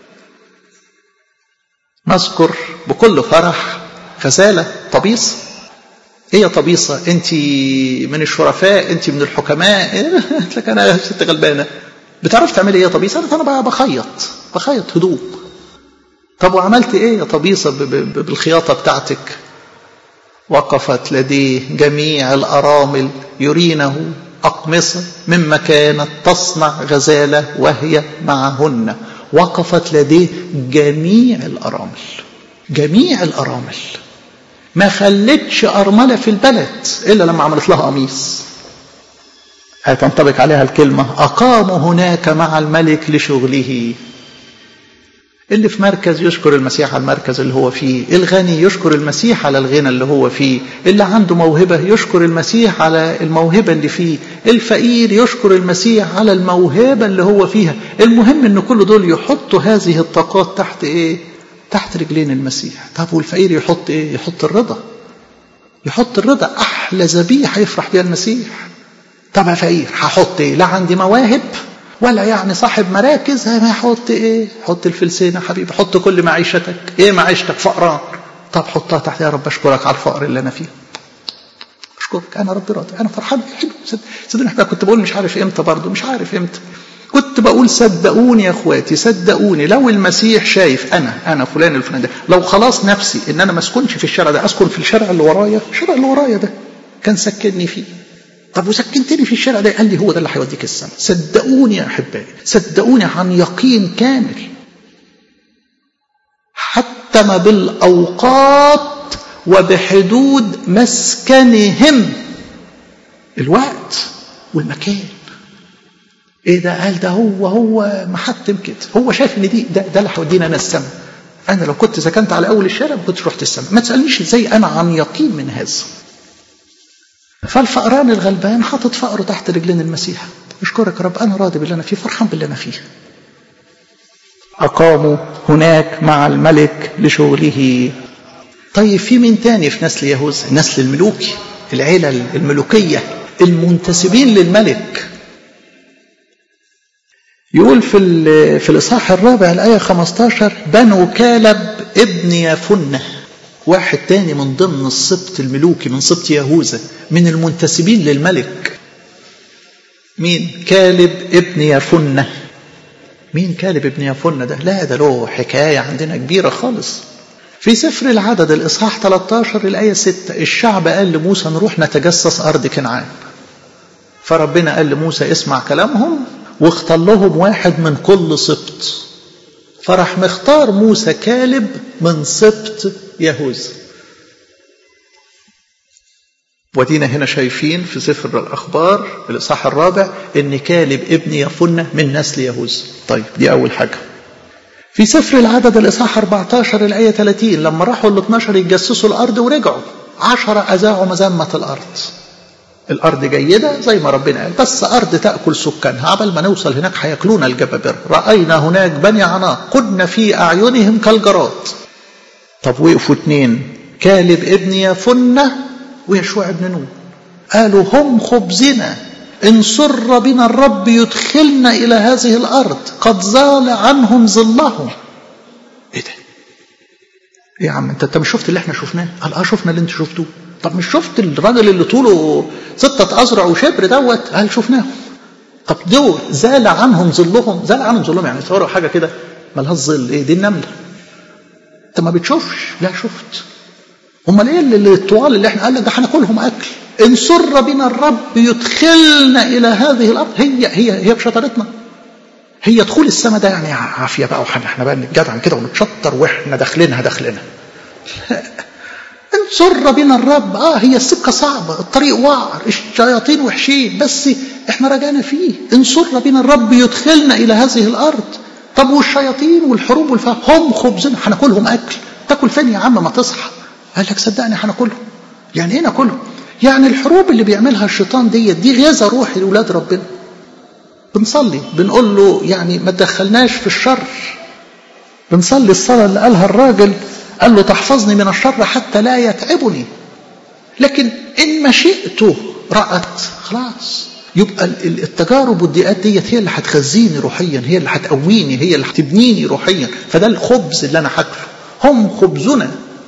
نذكر بكل فرح غزالة طبيصة ايه يا طبيصة انت من الشرفاء انت من الحكماء قلت لك انا ست غلبانة بتعرف تعملي ايه يا طبيصة قالت انا بخيط بخيط هدوم طب وعملت ايه يا طبيصة بالخياطة بتاعتك وقفت لديه جميع الأرامل يرينه أقمصة مما كانت تصنع غزالة وهي معهن وقفت لديه جميع الأرامل جميع الأرامل ما خلتش أرملة في البلد إلا لما عملت لها قميص هتنطبق عليها الكلمة أقاموا هناك مع الملك لشغله اللي في مركز يشكر المسيح على المركز اللي هو فيه الغني يشكر المسيح على الغنى اللي هو فيه اللي عنده موهبة يشكر المسيح على الموهبة اللي فيه الفقير يشكر المسيح على الموهبة اللي هو فيها المهم ان كل دول يحطوا هذه الطاقات تحت ايه تحت رجلين المسيح طب والفقير يحط ايه يحط الرضا يحط الرضا احلى ذبيحة يفرح بها المسيح طب يا فقير هحط ايه لا عندي مواهب ولا يعني صاحب مراكز ما يحط ايه حط الفلسين يا حبيبي حط كل معيشتك ايه معيشتك فقران طب حطها تحت يا رب اشكرك على الفقر اللي انا فيه اشكرك انا ربي راضي انا فرحان حلو صدقني احنا كنت بقول مش عارف امتى برضه مش عارف امتى كنت بقول صدقوني يا اخواتي صدقوني لو المسيح شايف انا انا فلان الفلان ده لو خلاص نفسي ان انا ما اسكنش في الشارع ده اسكن في الشارع اللي ورايا الشارع اللي ورايا ده كان سكنني فيه طب وسكنتني في الشارع ده قال لي هو ده اللي هيوديك السماء صدقوني يا احبائي صدقوني عن يقين كامل حتم بالاوقات وبحدود مسكنهم الوقت والمكان ايه ده قال ده هو هو محتم كده هو شايف ان دي ده, ده اللي هيودينا انا السماء انا لو كنت سكنت على اول الشارع ما كنتش رحت السماء ما تسالنيش ازاي انا عن يقين من هذا فالفقران الغلبان حاطط فقره تحت رجلين المسيح اشكرك يا رب انا راضي باللي انا فيه فرحان باللي انا فيه اقاموا هناك مع الملك لشغله طيب في مين تاني في نسل يهوذا النسل الملوكي العيله الملوكيه المنتسبين للملك يقول في في الاصحاح الرابع الايه 15 بنو كالب ابن يفنه واحد تاني من ضمن السبط الملوكي من سبط يهوذا من المنتسبين للملك مين كالب ابن يفنه مين كالب ابن يفنه ده لا ده له حكايه عندنا كبيره خالص في سفر العدد الاصحاح 13 الايه 6 الشعب قال لموسى نروح نتجسس ارض كنعان فربنا قال لموسى اسمع كلامهم واختار لهم واحد من كل سبط فراح مختار موسى كالب من سبط يهوذا ودينا هنا شايفين في سفر الأخبار الإصحاح الرابع إن كالب ابن يفنة من نسل يهوذا طيب دي أول حاجة في سفر العدد الإصحاح 14 الآية 30 لما راحوا ال 12 يتجسسوا الأرض ورجعوا 10 أذاعوا مذمة الأرض الأرض جيدة زي ما ربنا قال بس أرض تأكل سكانها عبل ما نوصل هناك هياكلونا الجبابرة رأينا هناك بني عناق كنا في أعينهم كالجراد طب وقفوا اتنين كالب ابن يفنة ويشوع ابن نون قالوا هم خبزنا إن سر بنا الرب يدخلنا إلى هذه الأرض قد زال عنهم ظلهم إيه ده؟ إيه يا عم أنت أنت مش شفت اللي إحنا شفناه؟ قال آه شفنا اللي أنت شفتوه طب مش شفت الراجل اللي طوله ستة أذرع وشبر دوت قال شفناه طب دول زال عنهم ظلهم زال عنهم ظلهم يعني تصوروا حاجة كده ملهاش ظل إيه دي النملة أنت ما بتشوفش لا شفت امال ايه اللي الطوال اللي احنا قال ده هناكلهم اكل ان سر بنا الرب يدخلنا الى هذه الارض هي هي هي بشطارتنا هي دخول السماء ده يعني عافيه بقى واحنا بقى نتجدعن كده ونتشطر واحنا داخلينها داخلنا ان سر بنا الرب اه هي السكه صعبه الطريق وعر الشياطين وحشين بس احنا رجعنا فيه ان سر بنا الرب يدخلنا الى هذه الارض طب والشياطين والحروب والفهم هم خبزنا هناكلهم اكل تاكل فين يا عم ما تصحى قال لك صدقني هناكلهم يعني ايه ناكلهم يعني الحروب اللي بيعملها الشيطان ديت دي غذاء روحي لاولاد ربنا بنصلي بنقول له يعني ما تدخلناش في الشر بنصلي الصلاة اللي قالها الراجل قال له تحفظني من الشر حتى لا يتعبني لكن إن مشيئته رأت خلاص يبقى التجارب والضيقات ديت هي اللي هتغذيني روحيا هي اللي هتقويني هي اللي هتبنيني روحيا فده الخبز اللي انا هاكله هم خبزنا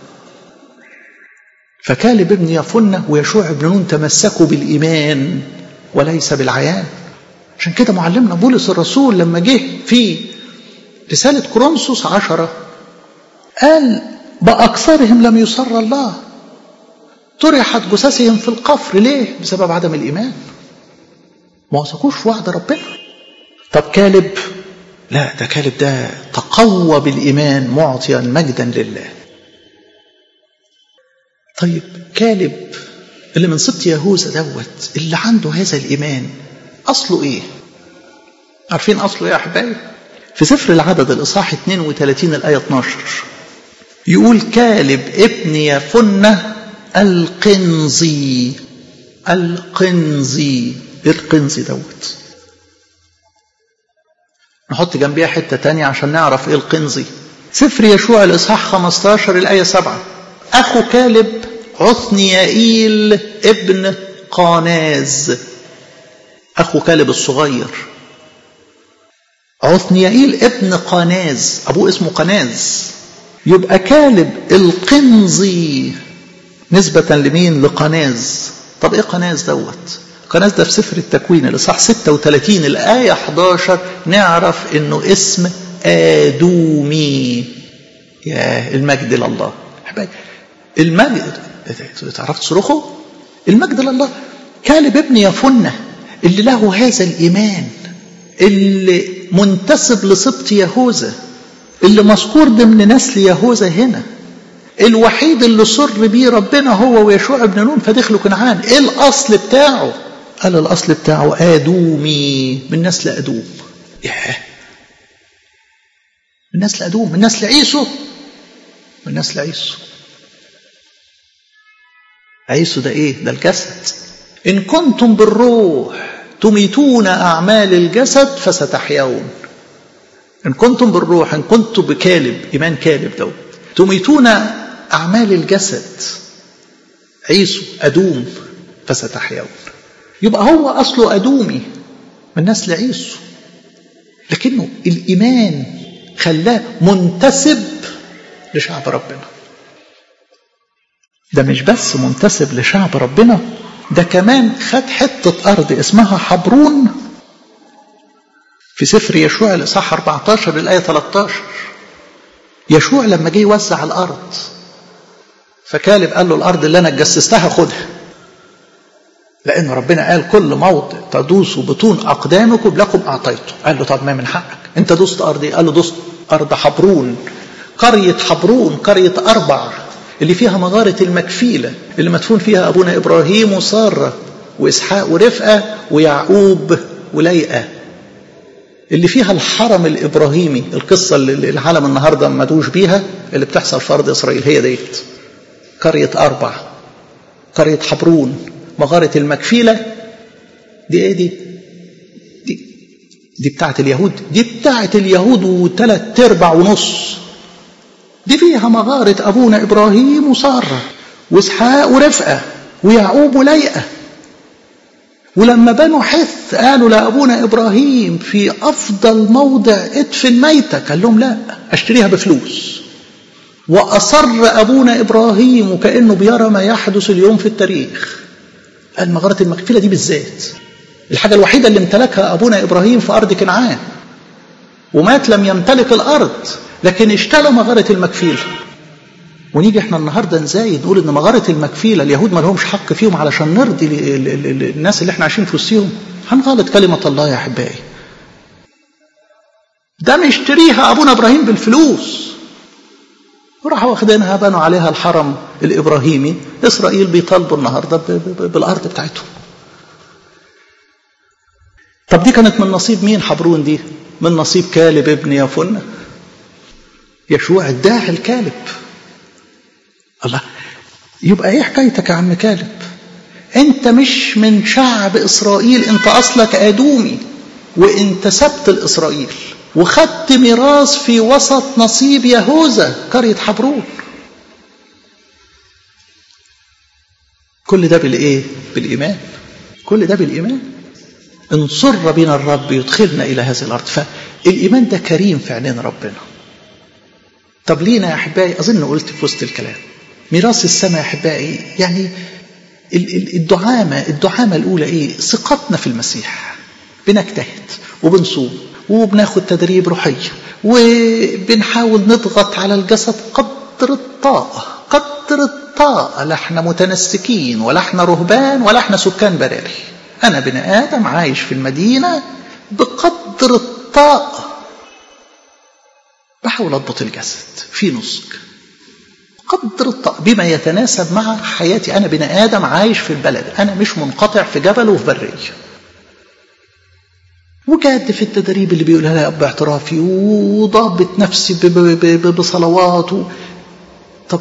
فكالب ابن يفنة ويشوع بن نون تمسكوا بالإيمان وليس بالعيان عشان كده معلمنا بولس الرسول لما جه في رسالة كورنثوس عشرة قال بأكثرهم لم يسر الله طرحت جثثهم في القفر ليه؟ بسبب عدم الإيمان ما وثقوش في وعد ربنا طب كالب لا ده كالب ده تقوى بالإيمان معطيا مجدا لله طيب كالب اللي من سبط يهوذا دوت اللي عنده هذا الإيمان أصله إيه؟ عارفين أصله إيه يا أحبائي؟ في سفر العدد الإصحاح 32 الآية 12 يقول كالب ابن يفنة القنزي القنزي ايه القنزي دوت نحط جنبيها حتة تانية عشان نعرف ايه القنزي سفر يشوع الإصحاح 15 الآية 7 أخو كالب عثنيائيل ابن قاناز أخو كالب الصغير عثنيائيل ابن قاناز أبوه اسمه قناز يبقى كالب القنزي نسبة لمين لقناز طب ايه قناز دوت قناز ده في سفر التكوين الإصحاح 36 الآية 11 نعرف انه اسم آدومي يا المجد لله حبايبي المجد تعرف تصرخه المجد لله كالب ابن يفنة اللي له هذا الإيمان اللي منتسب لسبط يهوذا اللي مذكور ضمن نسل يهوذا هنا الوحيد اللي سر بيه ربنا هو ويشوع ابن نون فدخلوا كنعان ايه الاصل بتاعه قال الأصل بتاعه آدومي من نسل أدوم ياه من نسل أدوم من نسل عيسو من نسل عيسو عيسو ده إيه ده الجسد إن كنتم بالروح تميتون أعمال الجسد فستحيون إن كنتم بالروح إن كنتم بكالب إيمان كالب دوت تميتون أعمال الجسد عيسو أدوم فستحيون يبقى هو أصله أدومي من نسل عيسو لكنه الإيمان خلاه منتسب لشعب ربنا ده مش بس منتسب لشعب ربنا ده كمان خد حتة أرض اسمها حبرون في سفر يشوع الإصحاح 14 الآية 13 يشوع لما جه يوزع الأرض فكالب قال له الأرض اللي أنا اتجسستها خدها لأن ربنا قال كل موضع تدوسوا بطون أقدامكم لكم أعطيته قال له طب ما من حقك أنت دوست أرض قال له دوست أرض حبرون قرية حبرون قرية أربع اللي فيها مغارة المكفيلة اللي مدفون فيها أبونا إبراهيم وسارة وإسحاق ورفقة ويعقوب وليئة اللي فيها الحرم الإبراهيمي القصة اللي العالم النهاردة مدوش بيها اللي بتحصل في أرض إسرائيل هي ديت قرية أربع قرية حبرون مغارة المكفيلة دي ايه دي دي دي بتاعت اليهود دي بتاعت اليهود وثلاث ارباع ونص دي فيها مغارة أبونا إبراهيم وسارة وإسحاق ورفقة ويعقوب وليئة ولما بنوا حث قالوا لأبونا إبراهيم في أفضل موضع ادفن ميتك قال لهم لا أشتريها بفلوس وأصر أبونا إبراهيم وكأنه بيرى ما يحدث اليوم في التاريخ قال مغارة المكفلة دي بالذات الحاجة الوحيدة اللي امتلكها أبونا إبراهيم في أرض كنعان ومات لم يمتلك الأرض لكن اشترى مغارة المكفيلة ونيجي احنا النهاردة نزايد نقول ان مغارة المكفيلة اليهود ما لهمش حق فيهم علشان نرضي الناس اللي احنا عايشين في وسطهم هنغلط كلمة الله يا أحبائي ده مشتريها أبونا إبراهيم بالفلوس وراحوا واخدينها بنوا عليها الحرم الإبراهيمي إسرائيل بيطالبوا النهاردة بالأرض بتاعتهم طب دي كانت من نصيب مين حبرون دي من نصيب كالب ابن يفنة يشوع اداها الكالب الله يبقى ايه حكايتك يا عم كالب انت مش من شعب اسرائيل انت اصلك ادومي وانتسبت لاسرائيل وخدت ميراث في وسط نصيب يهوذا قرية حبرون كل ده بالايه بالايمان كل ده بالايمان ان سر بنا الرب يدخلنا الى هذه الارض فالايمان ده كريم في عينين ربنا طب لينا يا احبائي اظن قلت في وسط الكلام ميراث السماء يا احبائي يعني الدعامه الدعامه الاولى ايه ثقتنا في المسيح بنجتهد وبنصوم وبناخد تدريب روحيه وبنحاول نضغط على الجسد قدر الطاقه قدر الطاقه لا احنا متنسكين ولا احنا رهبان ولا احنا سكان براري انا بني ادم عايش في المدينه بقدر الطاقه بحاول اضبط الجسد في نسك قدر الطاقة بما يتناسب مع حياتي أنا بني آدم عايش في البلد أنا مش منقطع في جبل وفي برية وجاد في التدريب اللي بيقولها لي أب اعترافي وضابط نفسي بصلوات و... طب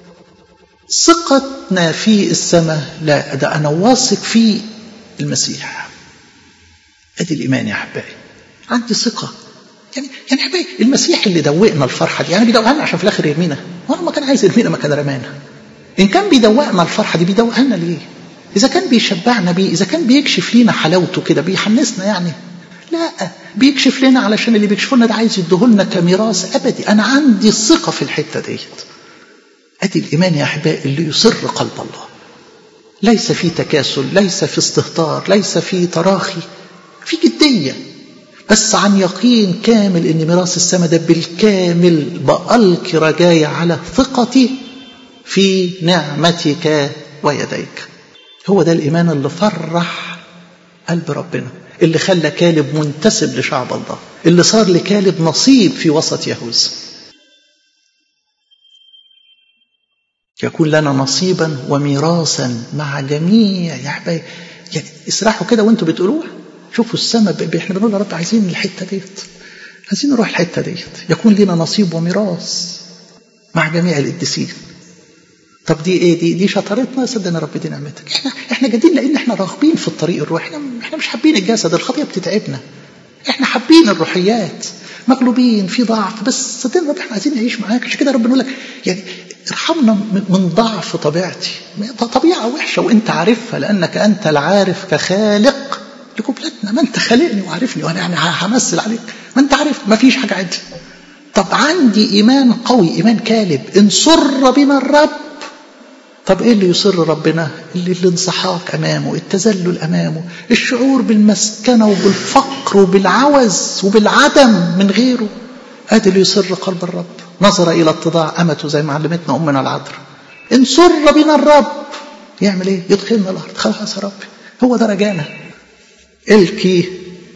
ثقتنا في السماء لا ده أنا واثق في المسيح أدي الإيمان يا أحبائي عندي ثقة يعني يعني حبايبي المسيح اللي دوقنا الفرحه دي يعني بيدوقها لنا عشان في الاخر يرمينا هو ما كان عايز يرمينا ما كان رمانا ان كان بيدوقنا الفرحه دي بيدوقها لنا ليه اذا كان بيشبعنا بيه اذا كان بيكشف لينا حلاوته كده بيحمسنا يعني لا بيكشف لنا علشان اللي بيكشفه لنا ده عايز يديهولنا كميراث ابدي انا عندي ثقه في الحته ديت ادي الايمان يا احبائي اللي يسر قلب الله ليس في تكاسل ليس في استهتار ليس في تراخي في جديه بس عن يقين كامل ان ميراث السماء ده بالكامل بألقي رجاي على ثقتي في نعمتك ويديك هو ده الايمان اللي فرح قلب ربنا اللي خلى كالب منتسب لشعب الله اللي صار لكالب نصيب في وسط يهوذا يكون لنا نصيبا وميراثا مع جميع يا حبايبي يعني اسرحوا كده وانتوا بتقولوها شوفوا السماء احنا بنقول يا رب عايزين الحته ديت عايزين نروح الحته ديت يكون لنا نصيب وميراث مع جميع القديسين طب دي ايه دي دي شطارتنا صدقنا رب دي نعمتك احنا احنا جادين لان احنا راغبين في الطريق الروحي احنا احنا مش حابين الجسد الخطيه بتتعبنا احنا حابين الروحيات مغلوبين في ضعف بس صدقنا رب احنا عايزين نعيش معاك عشان كده ربنا يقول لك يعني ارحمنا من ضعف طبيعتي طبيعه وحشه وانت عارفها لانك انت العارف كخالق لقبلتنا ما انت خالقني وعارفني وانا يعني همثل عليك ما انت عارف ما فيش حاجه عندي طب عندي ايمان قوي ايمان كالب ان سر بنا الرب طب ايه اللي يسر ربنا اللي الانسحاق امامه التذلل امامه الشعور بالمسكنه وبالفقر وبالعوز وبالعدم من غيره ادي اللي يسر قلب الرب نظر الى اتضاع امته زي ما علمتنا امنا العذراء ان سر بنا الرب يعمل ايه يدخلنا الارض خلاص يا رب هو ده رجانا الكي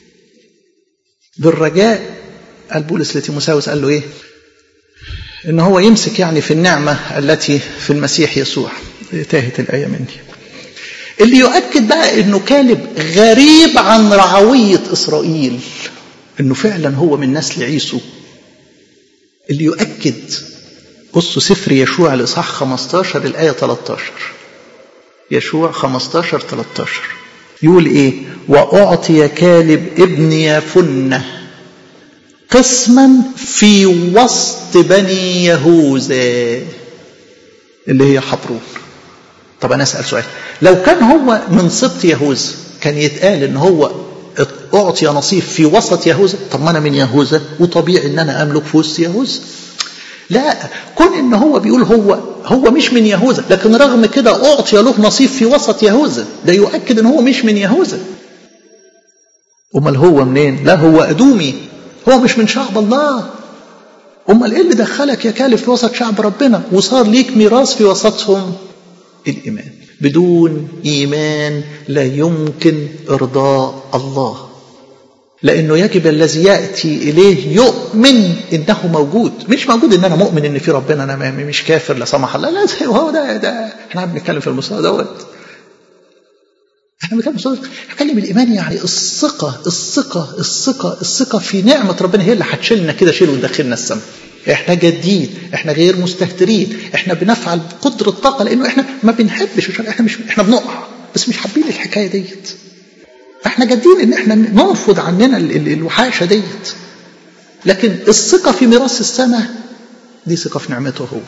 بالرجاء قال بولس لتيموساوس قال له ايه ان هو يمسك يعني في النعمة التي في المسيح يسوع تاهت الآية مني اللي يؤكد بقى انه كالب غريب عن رعوية اسرائيل انه فعلا هو من نسل عيسو اللي يؤكد بصوا سفر يشوع الاصحاح 15 الايه 13 يشوع 15 13 يقول ايه واعطي كالب ابن يفنه قسما في وسط بني يهوذا اللي هي حبرون طب انا اسال سؤال لو كان هو من سبط يهوذا كان يتقال ان هو اعطي نصيب في وسط يهوذا طب ما انا من يهوذا وطبيعي ان انا املك في وسط يهوذا لا كون ان هو بيقول هو هو مش من يهوذا لكن رغم كده اعطي له نصيب في وسط يهوذا ده يؤكد ان هو مش من يهوذا امال هو منين لا هو ادومي هو مش من شعب الله امال ايه اللي دخلك يا كالب في وسط شعب ربنا وصار ليك ميراث في وسطهم الايمان بدون ايمان لا يمكن ارضاء الله لانه يجب الذي ياتي اليه يؤمن انه موجود مش موجود ان انا مؤمن ان في ربنا انا مش كافر لا سمح الله لا هو ده ده احنا بنتكلم في المستوى دوت احنا بنتكلم بنتكلم الايمان يعني الثقه الثقه الثقه الثقه في نعمه ربنا هي اللي هتشيلنا كده شيل وتدخلنا السماء احنا جادين احنا غير مستهترين احنا بنفعل بقدر الطاقه لانه احنا ما بنحبش احنا مش احنا بنقع بس مش حابين الحكايه ديت فاحنا جادين ان احنا ننفض عننا الوحاشه ديت لكن الثقه في ميراث السماء دي ثقه في نعمته هو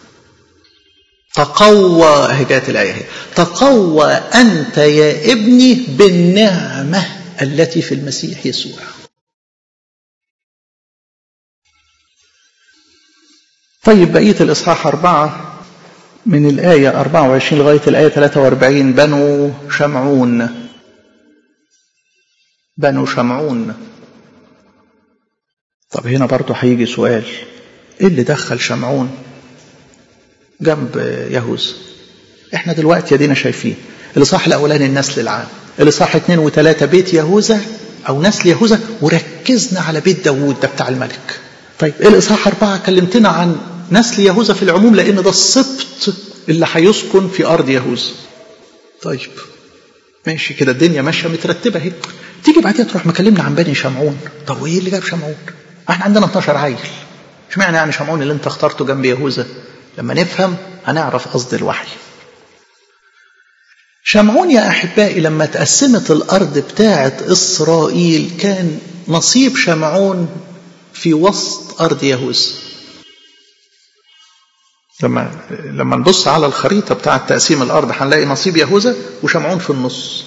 تقوى هجاة الآية هي تقوى أنت يا ابني بالنعمة التي في المسيح يسوع طيب بقية الإصحاح أربعة من الآية 24 لغاية الآية 43 بنو شمعون بنو شمعون طب هنا برضو هيجي سؤال ايه اللي دخل شمعون جنب يهوذا احنا دلوقتي يدينا شايفين الاصحاح الاولاني النسل العام الاصحاح اثنين وثلاثة بيت يهوذا او نسل يهوذا وركزنا على بيت داوود ده بتاع الملك طيب الاصحاح اربعة كلمتنا عن نسل يهوذا في العموم لان ده السبط اللي هيسكن في ارض يهوذا طيب ماشي كده الدنيا ماشيه مترتبه اهي تيجي بعديها تروح مكلمنا عن بني شمعون طب وايه اللي جاب شمعون احنا عندنا 12 عيل اشمعنى يعني شمعون اللي انت اخترته جنب يهوذا لما نفهم هنعرف قصد الوحي شمعون يا أحبائي لما تقسمت الأرض بتاعة إسرائيل كان نصيب شمعون في وسط أرض يهوذا لما لما نبص على الخريطة بتاعة تقسيم الأرض هنلاقي نصيب يهوذا وشمعون في النص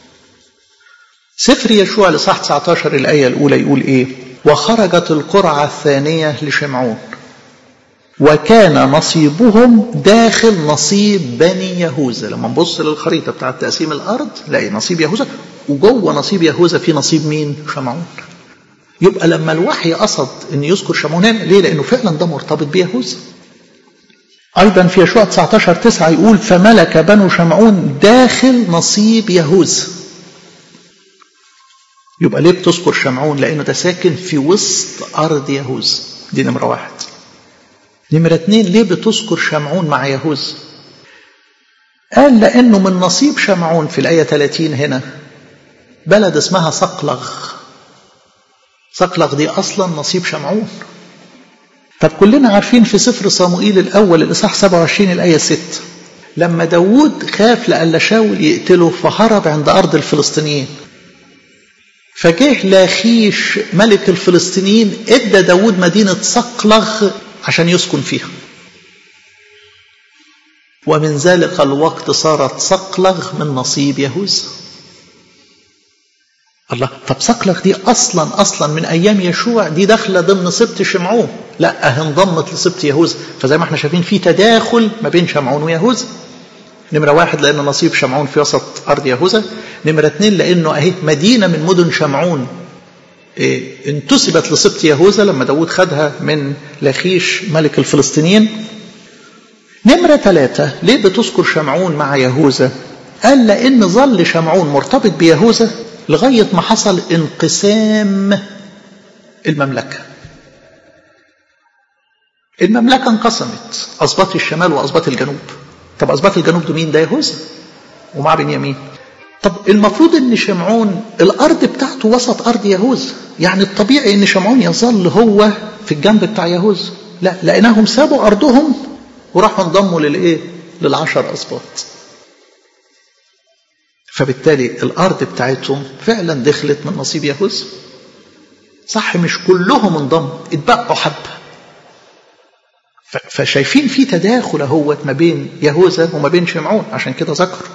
سفر يشوع لصح 19 الآية الأولى يقول إيه وخرجت القرعة الثانية لشمعون وكان نصيبهم داخل نصيب بني يهوذا لما نبص للخريطة بتاعة تقسيم الأرض نلاقي نصيب يهوذا وجوه نصيب يهوذا في نصيب مين شمعون يبقى لما الوحي قصد أن يذكر شمعون ليه لأنه فعلا ده مرتبط بيهوذا أيضا في يشوع 19 9 يقول فملك بنو شمعون داخل نصيب يهوذا يبقى ليه بتذكر شمعون لأنه ده ساكن في وسط أرض يهوذا دي نمرة واحد نمرة اتنين ليه بتذكر شمعون مع يهوذا قال لأنه من نصيب شمعون في الآية 30 هنا بلد اسمها صقلغ صقلغ دي أصلا نصيب شمعون طب كلنا عارفين في سفر صموئيل الأول الإصحاح 27 الآية 6 لما داوود خاف لألا شاول يقتله فهرب عند أرض الفلسطينيين فجه لاخيش ملك الفلسطينيين ادى داود مدينة صقلغ عشان يسكن فيها ومن ذلك الوقت صارت صقلغ من نصيب يهوذا الله طب صقلغ دي اصلا اصلا من ايام يشوع دي داخله ضمن سبط شمعون لا انضمت لسبط يهوذا فزي ما احنا شايفين في تداخل ما بين شمعون ويهوذا نمرة واحد لأن نصيب شمعون في وسط أرض يهوذا نمرة اثنين لأنه أهي مدينة من مدن شمعون إيه انتسبت لسبط يهوذا لما داود خدها من لخيش ملك الفلسطينيين نمرة ثلاثة ليه بتذكر شمعون مع يهوذا قال لأن ظل شمعون مرتبط بيهوذا لغاية ما حصل انقسام المملكة المملكة انقسمت أسباط الشمال وأسباط الجنوب طب أسباط الجنوب ده مين ده يهوذا ومع بنيامين طب المفروض ان شمعون الارض بتاعته وسط ارض يهوذا يعني الطبيعي ان شمعون يظل هو في الجنب بتاع يهوذا لا لانهم سابوا ارضهم وراحوا انضموا للايه للعشر اسباط فبالتالي الارض بتاعتهم فعلا دخلت من نصيب يهوذا صح مش كلهم انضموا اتبقوا حبه فشايفين في تداخل اهوت ما بين يهوذا وما بين شمعون عشان كده ذكر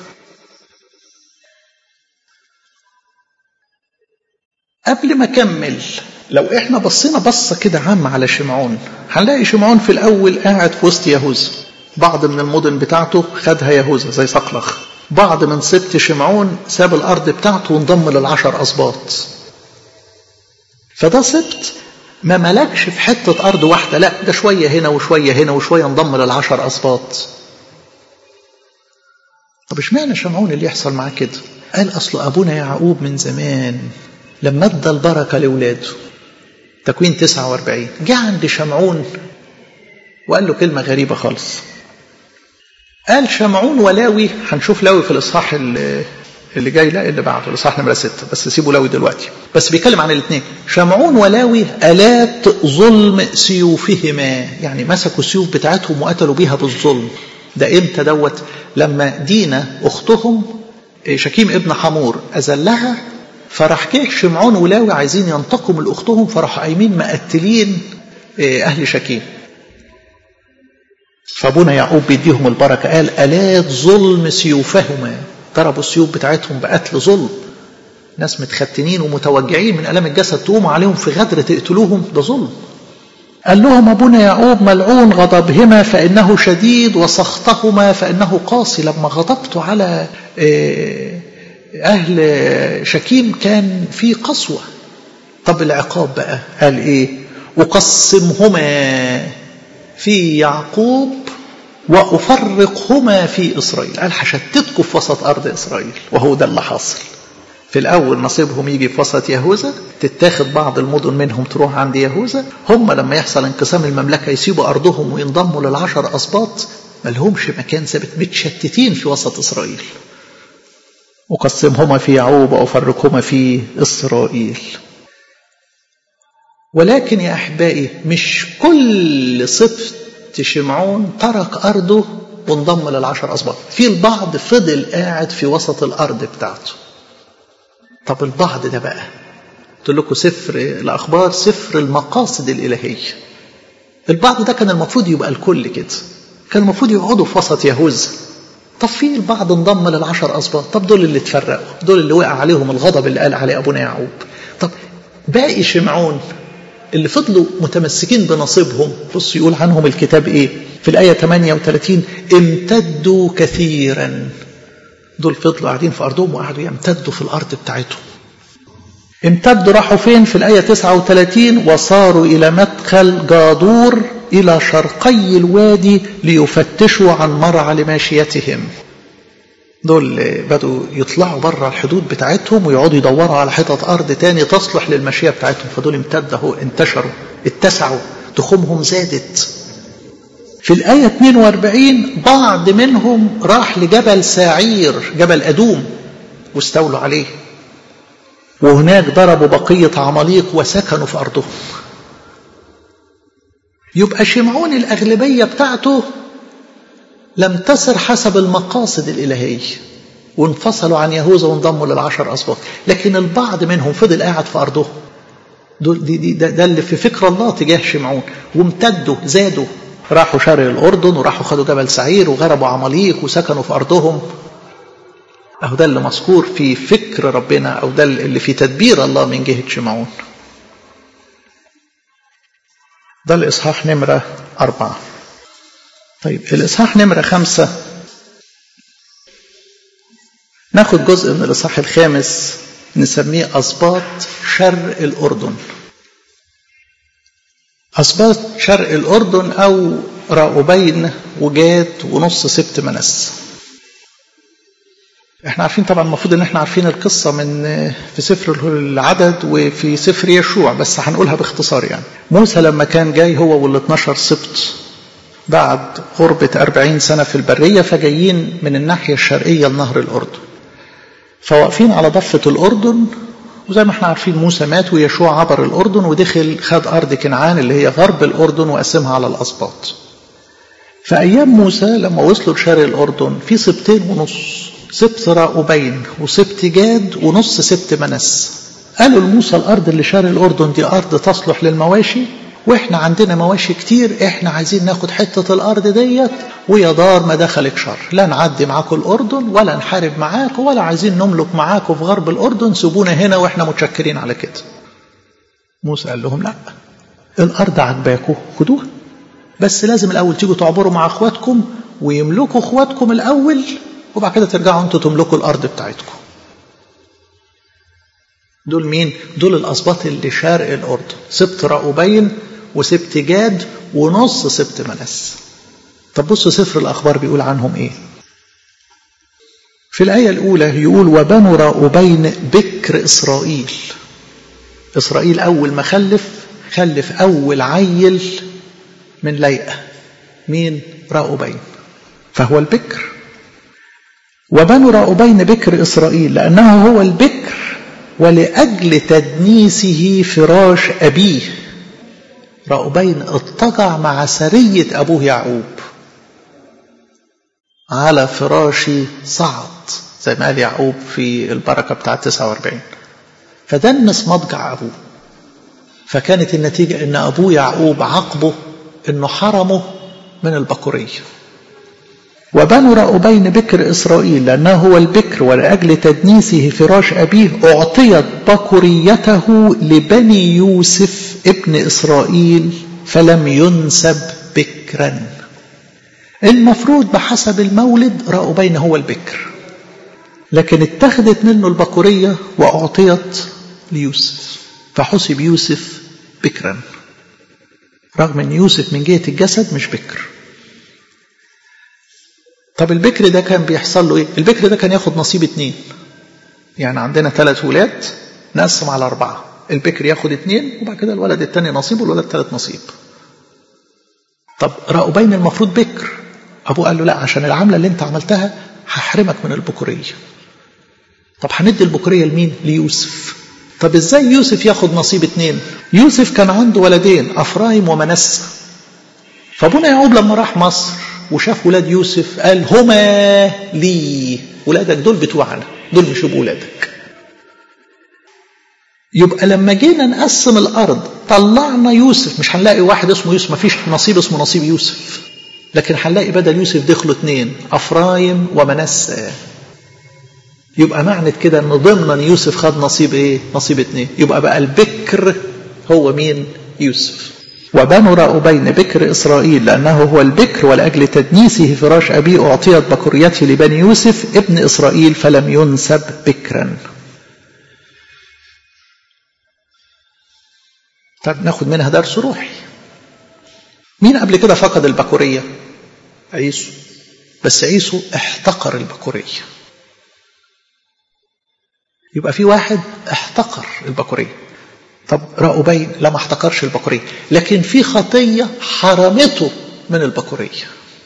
قبل ما اكمل لو احنا بصينا بصه كده عامه على شمعون هنلاقي شمعون في الاول قاعد في وسط يهوذا بعض من المدن بتاعته خدها يهوذا زي صقلغ بعض من سبت شمعون ساب الارض بتاعته وانضم للعشر اسباط فده سبت ما ملكش في حتة أرض واحدة لا ده شوية هنا وشوية هنا وشوية انضم للعشر أسباط طب اشمعنى شمعون اللي يحصل معاه كده قال أصل أبونا يعقوب من زمان لما ادى البركة لأولاده تكوين 49 جه عند شمعون وقال له كلمة غريبة خالص قال شمعون ولاوي هنشوف لاوي في الإصحاح اللي جاي لا اللي بعده الاصحاح نمره ستة بس سيبوا لاوي دلوقتي بس بيتكلم عن الاثنين شمعون ولاوي آلات ظلم سيوفهما يعني مسكوا السيوف بتاعتهم وقتلوا بيها بالظلم ده امتى دوت لما دينا اختهم شكيم ابن حمور اذلها فراح جه شمعون ولاوي عايزين ينتقموا لاختهم فراحوا قايمين مقتلين اهل شكيم فابونا يعقوب بيديهم البركه قال آلات ظلم سيوفهما ضربوا السيوف بتاعتهم بقتل ظلم ناس متختنين ومتوجعين من ألم الجسد تقوموا عليهم في غدر تقتلوهم ده ظلم قال لهم أبونا يعقوب ملعون غضبهما فإنه شديد وسخطهما فإنه قاسي لما غضبت على أهل شكيم كان في قسوة طب العقاب بقى قال إيه أقسمهما في يعقوب وأفرقهما في إسرائيل قال هشتتكم في وسط أرض إسرائيل وهو ده اللي حاصل في الأول نصيبهم يجي في وسط يهوذا تتاخد بعض المدن منهم تروح عند يهوذا هم لما يحصل انقسام المملكة يسيبوا أرضهم وينضموا للعشر أسباط ملهمش مكان ثابت متشتتين في وسط إسرائيل أقسمهما في يعقوب وأفرقهما في إسرائيل ولكن يا أحبائي مش كل صفت شمعون ترك أرضه وانضم للعشر أسباط في البعض فضل قاعد في وسط الأرض بتاعته طب البعض ده بقى قلت لكم سفر الأخبار سفر المقاصد الإلهية البعض ده كان المفروض يبقى الكل كده كان المفروض يقعدوا في وسط يهوذا طب في البعض انضم للعشر أسباط طب دول اللي اتفرقوا دول اللي وقع عليهم الغضب اللي قال عليه أبونا يعقوب طب باقي شمعون اللي فضلوا متمسكين بنصيبهم بص يقول عنهم الكتاب ايه في الآية 38 امتدوا كثيرا دول فضلوا قاعدين في أرضهم وقعدوا يمتدوا في الأرض بتاعتهم امتدوا راحوا فين في الآية 39 وصاروا إلى مدخل جادور إلى شرقي الوادي ليفتشوا عن مرعى لماشيتهم دول بدوا يطلعوا بره الحدود بتاعتهم ويقعدوا يدوروا على حتت أرض تاني تصلح للماشية بتاعتهم فدول امتدوا انتشروا اتسعوا تخومهم زادت في الآية 42 بعض منهم راح لجبل ساعير جبل أدوم واستولوا عليه وهناك ضربوا بقية عماليق وسكنوا في أرضهم يبقى شمعون الأغلبية بتاعته لم تسر حسب المقاصد الإلهية وانفصلوا عن يهوذا وانضموا للعشر أسباط لكن البعض منهم فضل قاعد في أرضهم دول دي دي ده, ده اللي في فكر الله تجاه شمعون وامتدوا زادوا راحوا شرق الأردن وراحوا خدوا جبل سعير وغربوا عماليق وسكنوا في أرضهم أهو ده اللي مذكور في فكر ربنا أو ده اللي في تدبير الله من جهة شمعون ده الإصحاح نمرة أربعة طيب الإصحاح نمرة خمسة ناخد جزء من الإصحاح الخامس نسميه أسباط شرق الأردن أسباط شرق الأردن أو راؤوبين وجاد ونص سبت منس احنا عارفين طبعا المفروض ان احنا عارفين القصة من في سفر العدد وفي سفر يشوع بس هنقولها باختصار يعني موسى لما كان جاي هو وال 12 سبط بعد غربة 40 سنة في البرية فجايين من الناحية الشرقية لنهر الأردن فواقفين على ضفة الأردن وزي ما احنا عارفين موسى مات ويشوع عبر الأردن ودخل خد أرض كنعان اللي هي غرب الأردن وقسمها على الأسباط في أيام موسى لما وصلوا لشرق الأردن في سبتين ونص سبت راؤوبين وسبت جاد ونص سبت منس قالوا لموسى الأرض اللي شرق الأردن دي أرض تصلح للمواشي واحنا عندنا مواشي كتير احنا عايزين ناخد حتة الارض ديت ويا دار ما دخلك شر لا نعدي معاكم الاردن ولا نحارب معاكم ولا عايزين نملك معاكم في غرب الاردن سيبونا هنا واحنا متشكرين على كده موسى قال لهم لا الارض عجباكم خدوها بس لازم الاول تيجوا تعبروا مع اخواتكم ويملكوا اخواتكم الاول وبعد كده ترجعوا انتوا تملكوا الارض بتاعتكم دول مين دول الاسباط اللي شرق الاردن سبت راؤوبين وسبت جاد ونص سبت منس طب بصوا سفر الأخبار بيقول عنهم إيه في الآية الأولى يقول وبنو راؤوبين بكر إسرائيل إسرائيل أول ما خلف خلف أول عيل من ليئة مين راؤوبين فهو البكر وبنو راؤوبين بكر إسرائيل لأنه هو البكر ولأجل تدنيسه فراش أبيه راؤوبين اضطجع مع سرية أبوه يعقوب على فراشي صعد زي ما قال يعقوب في البركة بتاعة 49 فدنس مضجع أبوه فكانت النتيجة أن أبوه يعقوب عاقبه أنه حرمه من البكورية وبنو راؤوبين بكر إسرائيل لأنه هو البكر ولأجل تدنيسه فراش أبيه أعطيت بكريته لبني يوسف ابن إسرائيل فلم ينسب بكرا المفروض بحسب المولد راؤوبين هو البكر لكن اتخذت منه البكورية وأعطيت ليوسف فحسب يوسف بكرا رغم أن يوسف من جهة الجسد مش بكر طب البكر ده كان بيحصل له ايه البكر ده كان ياخد نصيب اتنين يعني عندنا ثلاث ولاد نقسم على أربعة البكر ياخد اتنين وبعد كده الولد التاني نصيب والولد التالت نصيب طب راؤوبين المفروض بكر أبوه قال له لا عشان العملة اللي انت عملتها هحرمك من البكورية طب هندي البكورية لمين ليوسف طب ازاي يوسف ياخد نصيب اتنين يوسف كان عنده ولدين أفرايم ومنسى فابونا يعقوب لما راح مصر وشاف ولاد يوسف قال هما لي ولادك دول بتوعنا دول مش يبقوا ولادك يبقى لما جينا نقسم الارض طلعنا يوسف مش هنلاقي واحد اسمه يوسف مفيش نصيب اسمه نصيب يوسف لكن هنلاقي بدل يوسف دخلوا اثنين افرايم ومنسى يبقى معنى كده ان ضمنا يوسف خد نصيب ايه نصيب اثنين يبقى بقى البكر هو مين يوسف وبنو راؤوبين بكر إسرائيل لأنه هو البكر ولأجل تدنيسه فراش أبيه أعطيت بكريته لبني يوسف ابن إسرائيل فلم ينسب بكرا طب ناخد منها درس روحي مين قبل كده فقد البكورية عيسو بس عيسو احتقر البكورية يبقى في واحد احتقر البكورية طب راؤوبين لا ما احتقرش البكورية لكن في خطية حرمته من البكورية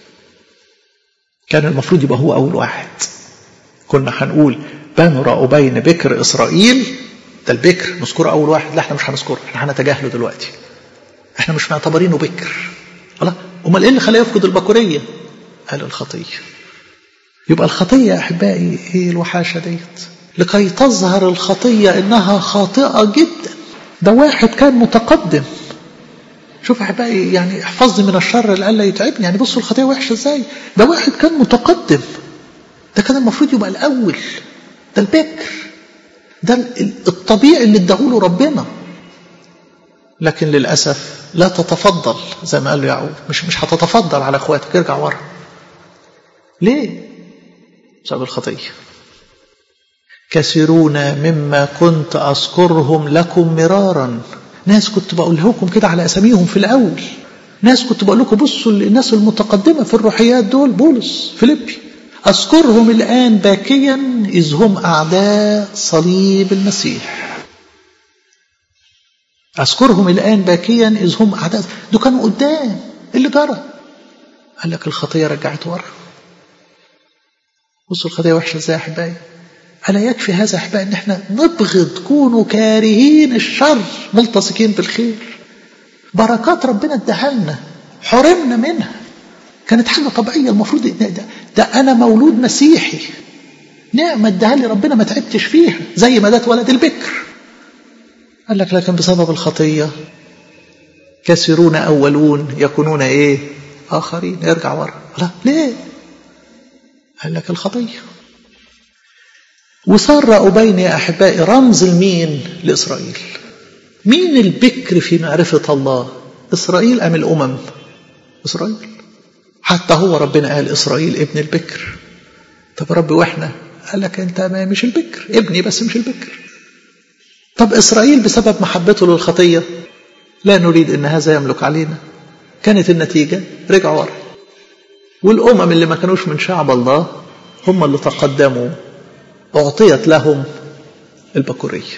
كان المفروض يبقى هو أول واحد كنا هنقول بنو رأوبين بكر إسرائيل ده البكر نذكره أول واحد لا احنا مش هنذكره احنا هنتجاهله دلوقتي احنا مش معتبرينه بكر الله امال ايه اللي خلاه يفقد البكورية قال الخطية يبقى الخطية يا أحبائي ايه الوحاشة ديت لكي تظهر الخطية إنها خاطئة جدا ده واحد كان متقدم شوف أحبائي يعني احفظني من الشر لألا يتعبني يعني بصوا الخطية وحشة ازاي ده واحد كان متقدم ده كان المفروض يبقى الأول ده البكر ده الطبيعي اللي اداهوله ربنا لكن للأسف لا تتفضل زي ما قال له يعقوب مش مش هتتفضل على اخواتك ارجع ورا ليه بسبب الخطيه كثيرون مما كنت أذكرهم لكم مرارا ناس كنت بقول لكم كده على أساميهم في الأول ناس كنت بقول لكم بصوا الناس المتقدمة في الروحيات دول بولس فيليبي أذكرهم الآن باكيا إذ هم أعداء صليب المسيح أذكرهم الآن باكيا إذ هم أعداء دول كانوا قدام اللي جرى قال لك الخطية رجعت ورا بصوا الخطية وحشة ازاي يا أحبائي ألا يكفي هذا أحبائي إن إحنا نبغض كونوا كارهين الشر ملتصقين بالخير بركات ربنا اداها لنا حرمنا منها كانت حاجة طبيعية المفروض ده, ده, ده أنا مولود مسيحي نعمة اداها لي ربنا ما تعبتش فيها زي ما ده اتولد البكر قال لك لكن بسبب الخطية كثيرون أولون يكونون إيه آخرين يرجع ورا لا ليه قال لك الخطية وصار رأوبين يا أحبائي رمز المين لإسرائيل مين البكر في معرفة الله إسرائيل أم الأمم إسرائيل حتى هو ربنا قال إسرائيل ابن البكر طب رب وإحنا قال لك أنت ما مش البكر ابني بس مش البكر طب إسرائيل بسبب محبته للخطية لا نريد أن هذا يملك علينا كانت النتيجة رجع ورا والأمم اللي ما كانوش من شعب الله هم اللي تقدموا أعطيت لهم البكورية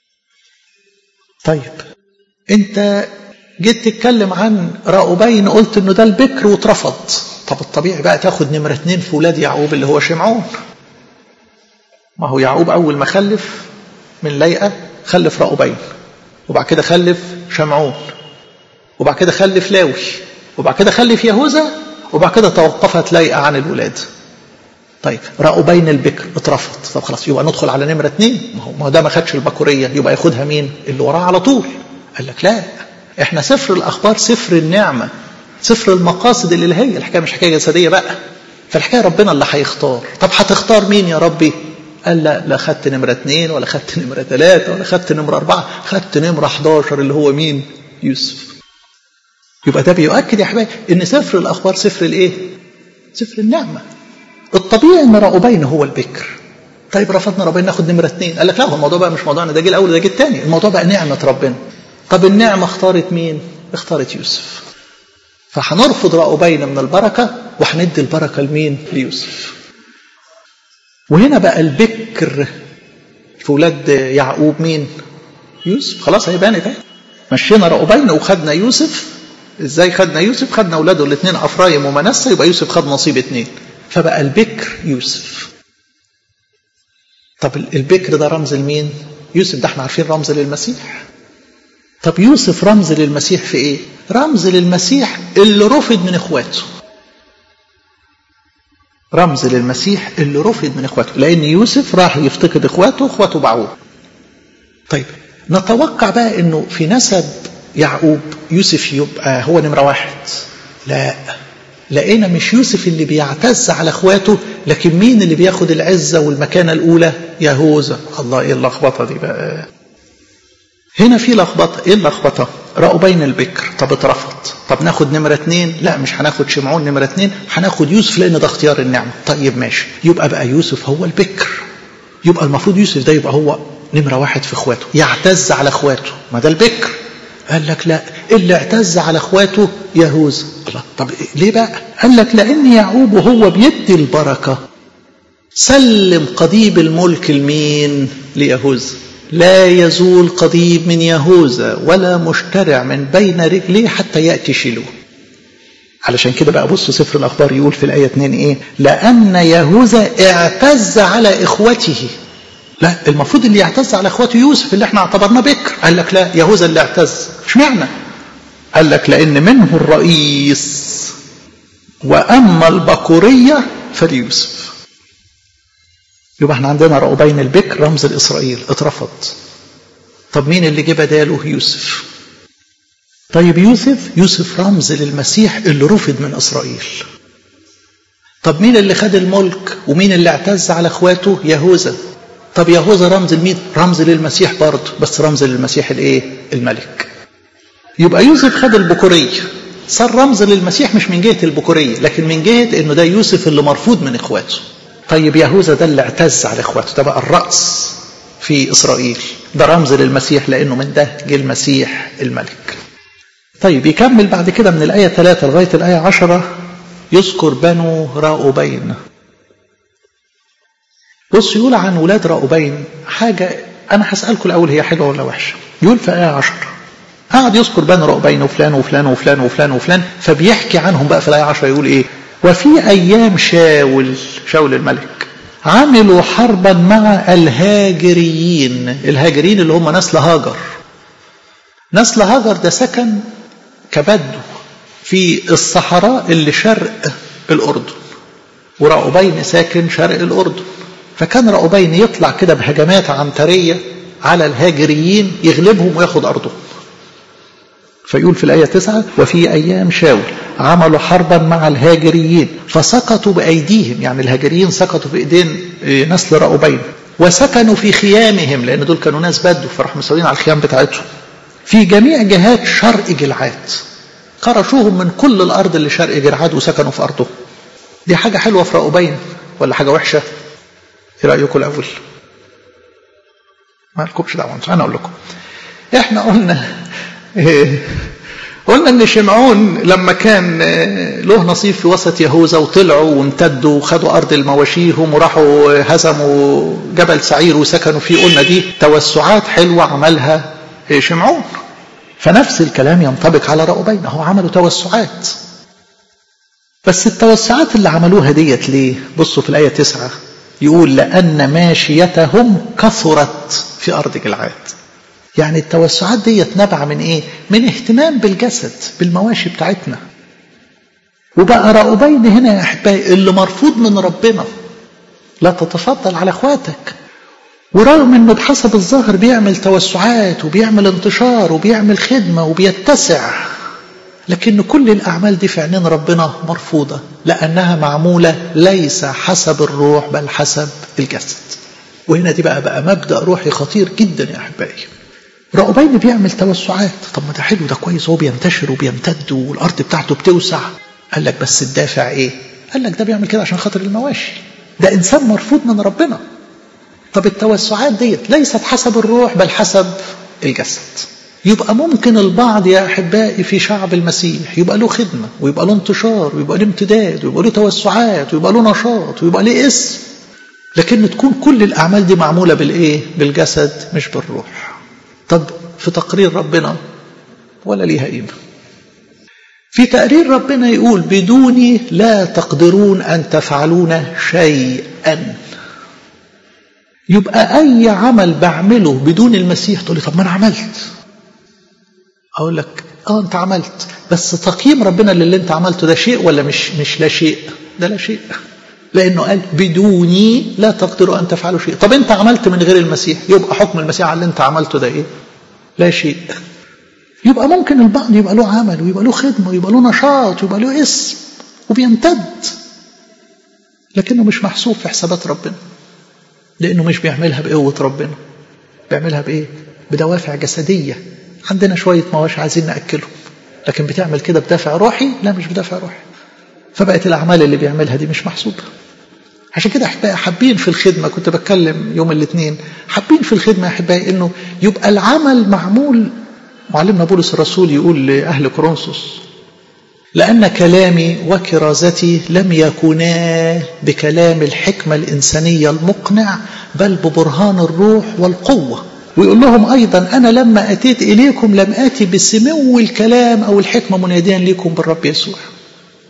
طيب أنت جيت تتكلم عن راؤوبين قلت انه ده البكر واترفض طب الطبيعي بقى تاخد نمرة اتنين في ولاد يعقوب اللي هو شمعون ما هو يعقوب أول ما خلف من ليئة خلف راؤوبين وبعد كده خلف شمعون وبعد كده خلف لاوي وبعد كده خلف يهوذا وبعد كده توقفت ليئة عن الولاد طيب راؤوبين البكر اترفض طب خلاص يبقى ندخل على نمرة اتنين ما هو ما ده ما خدش البكورية يبقى ياخدها مين اللي وراه على طول قال لك لا احنا سفر الأخبار سفر النعمة سفر المقاصد الإلهية الحكاية مش حكاية جسدية بقى فالحكاية ربنا اللي هيختار طب هتختار مين يا ربي قال لا لا خدت نمرة اثنين ولا خدت نمرة ثلاثة ولا خدت نمرة أربعة خدت نمرة 11 اللي هو مين يوسف يبقى ده بيؤكد يا حبايبي ان سفر الأخبار سفر الايه سفر النعمة الطبيعي ان راؤوبين هو البكر طيب رفضنا ربنا ناخد نمرة اثنين قال لك لا هو الموضوع بقى مش موضوعنا ده جه الأول ده جه الثاني الموضوع بقى نعمة ربنا طب النعمة اختارت مين اختارت يوسف فهنرفض راؤوبين من البركة وهندي البركة لمين ليوسف وهنا بقى البكر في ولاد يعقوب مين يوسف خلاص هي بانت اهي مشينا راؤوبين وخدنا يوسف ازاي خدنا يوسف خدنا اولاده الاثنين افرايم ومنسى يبقى يوسف خد نصيب اثنين فبقى البكر يوسف طب البكر ده رمز لمين يوسف ده احنا عارفين رمز للمسيح طب يوسف رمز للمسيح في ايه رمز للمسيح اللي رفض من اخواته رمز للمسيح اللي رفض من اخواته لان يوسف راح يفتقد اخواته اخواته باعوه طيب نتوقع بقى انه في نسب يعقوب يوسف يبقى هو نمره واحد لا لقينا مش يوسف اللي بيعتز على اخواته لكن مين اللي بياخد العزه والمكانه الاولى يهوذا الله ايه اللخبطه دي بقى هنا في لخبطه ايه اللخبطه رأوا بين البكر طب اترفض طب ناخد نمرة اتنين لا مش هناخد شمعون نمرة اتنين هناخد يوسف لأن ده اختيار النعمة طيب ماشي يبقى بقى يوسف هو البكر يبقى المفروض يوسف ده يبقى هو نمرة واحد في اخواته يعتز على اخواته ما ده البكر قال لك لا اللي اعتز على اخواته يهوذا الله طب ليه بقى قال لك لأن يعقوب وهو بيدي البركة سلم قضيب الملك لمين ليهوذا لا يزول قضيب من يهوذا ولا مشترع من بين رجليه حتى يأتي شيلوه علشان كده بقى بصوا سفر الأخبار يقول في الآية 2 إيه لأن يهوذا اعتز على إخوته لا المفروض اللي يعتز على إخوته يوسف اللي احنا اعتبرناه بكر قال لك لا يهوذا اللي اعتز اشمعنى قال لك لأن منه الرئيس وأما البكورية فليوسف يبقى احنا عندنا رأوبين البكر رمز لإسرائيل اترفض طب مين اللي جه بداله يوسف طيب يوسف يوسف رمز للمسيح اللي رفض من إسرائيل طب مين اللي خد الملك ومين اللي اعتز على اخواته يهوذا طب يهوذا رمز لمين رمز للمسيح برضه بس رمز للمسيح الايه الملك يبقى يوسف خد البكورية صار رمز للمسيح مش من جهة البكورية لكن من جهة انه ده يوسف اللي مرفوض من اخواته طيب يهوذا ده اللي اعتز على اخواته ده بقى الرأس في اسرائيل ده رمز للمسيح لانه من ده جه المسيح الملك طيب يكمل بعد كده من الآية 3 لغاية الآية 10 يذكر بنو راؤوبين بص يقول عن ولاد راؤوبين حاجة أنا هسألكم الأول هي حلوة ولا وحشة يقول في آية 10 قعد يذكر بنو راؤوبين وفلان وفلان وفلان وفلان وفلان فبيحكي عنهم بقى في الآية 10 يقول إيه وفي أيام شاول شاول الملك عملوا حربا مع الهاجريين الهاجريين اللي هم نسل هاجر نسل هاجر ده سكن كبدو في الصحراء اللي شرق الأردن ورأوبين ساكن شرق الأردن فكان رأوبين يطلع كده بهجمات عنترية على الهاجريين يغلبهم وياخد أرضهم فيقول في الآية تسعة وفي أيام شاول عملوا حربا مع الهاجريين فسقطوا بأيديهم يعني الهاجريين سقطوا في إيدين نسل رأوبين وسكنوا في خيامهم لأن دول كانوا ناس بدو فراحوا مسوين على الخيام بتاعتهم في جميع جهات شرق جلعاد خرشوهم من كل الأرض اللي شرق جلعاد وسكنوا في أرضهم دي حاجة حلوة في رأوبين ولا حاجة وحشة ايه رأيكم الأول ما لكمش دعوة أنا أقول لكم احنا قلنا إيه قلنا ان شمعون لما كان له نصيب في وسط يهوذا وطلعوا وامتدوا وخدوا ارض المواشيهم وراحوا هزموا جبل سعير وسكنوا فيه قلنا دي توسعات حلوه عملها شمعون فنفس الكلام ينطبق على رأوبين هو عملوا توسعات بس التوسعات اللي عملوها ديت ليه بصوا في الآية تسعة يقول لأن ماشيتهم كثرت في أرض جلعاد يعني التوسعات ديت نابعة من إيه من اهتمام بالجسد بالمواشي بتاعتنا وبقى رأوبين هنا يا أحبائي اللي مرفوض من ربنا لا تتفضل على اخواتك ورغم انه بحسب الظاهر بيعمل توسعات وبيعمل انتشار وبيعمل خدمه وبيتسع لكن كل الاعمال دي في عينين ربنا مرفوضه لانها معموله ليس حسب الروح بل حسب الجسد وهنا دي بقى بقى مبدا روحي خطير جدا يا احبائي رأوبين بيعمل توسعات طب ما ده حلو ده كويس هو بينتشر وبيمتد والارض بتاعته بتوسع قال لك بس الدافع ايه قال لك ده بيعمل كده عشان خاطر المواشي ده انسان مرفوض من ربنا طب التوسعات ديت ليست حسب الروح بل حسب الجسد يبقى ممكن البعض يا احبائي في شعب المسيح يبقى له خدمه ويبقى له انتشار ويبقى له امتداد ويبقى له توسعات ويبقى له نشاط ويبقى له اسم لكن تكون كل الاعمال دي معموله بالايه بالجسد مش بالروح طب في تقرير ربنا ولا ليها قيمه في تقرير ربنا يقول بدوني لا تقدرون ان تفعلون شيئا يبقى اي عمل بعمله بدون المسيح تقول لي طب ما انا عملت اقول لك اه انت عملت بس تقييم ربنا للي انت عملته ده شيء ولا مش مش لا شيء ده لا شيء لانه قال بدوني لا تقدروا ان تفعلوا شيء طب انت عملت من غير المسيح يبقى حكم المسيح على اللي انت عملته ده ايه لا شيء يبقى ممكن البعض يبقى له عمل ويبقى له خدمه ويبقى له نشاط ويبقى له اسم وبيمتد لكنه مش محسوب في حسابات ربنا لانه مش بيعملها بقوه ربنا بيعملها بايه بدوافع جسديه عندنا شويه مواشي عايزين ناكلهم لكن بتعمل كده بدافع روحي لا مش بدافع روحي فبقت الاعمال اللي بيعملها دي مش محسوبه عشان كده احبائي حابين في الخدمه كنت بتكلم يوم الاثنين حابين في الخدمه يا احبائي انه يبقى العمل معمول معلمنا بولس الرسول يقول لاهل كورنثوس لأن كلامي وكرازتي لم يكونا بكلام الحكمة الإنسانية المقنع بل ببرهان الروح والقوة ويقول لهم أيضا أنا لما أتيت إليكم لم آتي بسمو الكلام أو الحكمة مناديا لكم بالرب يسوع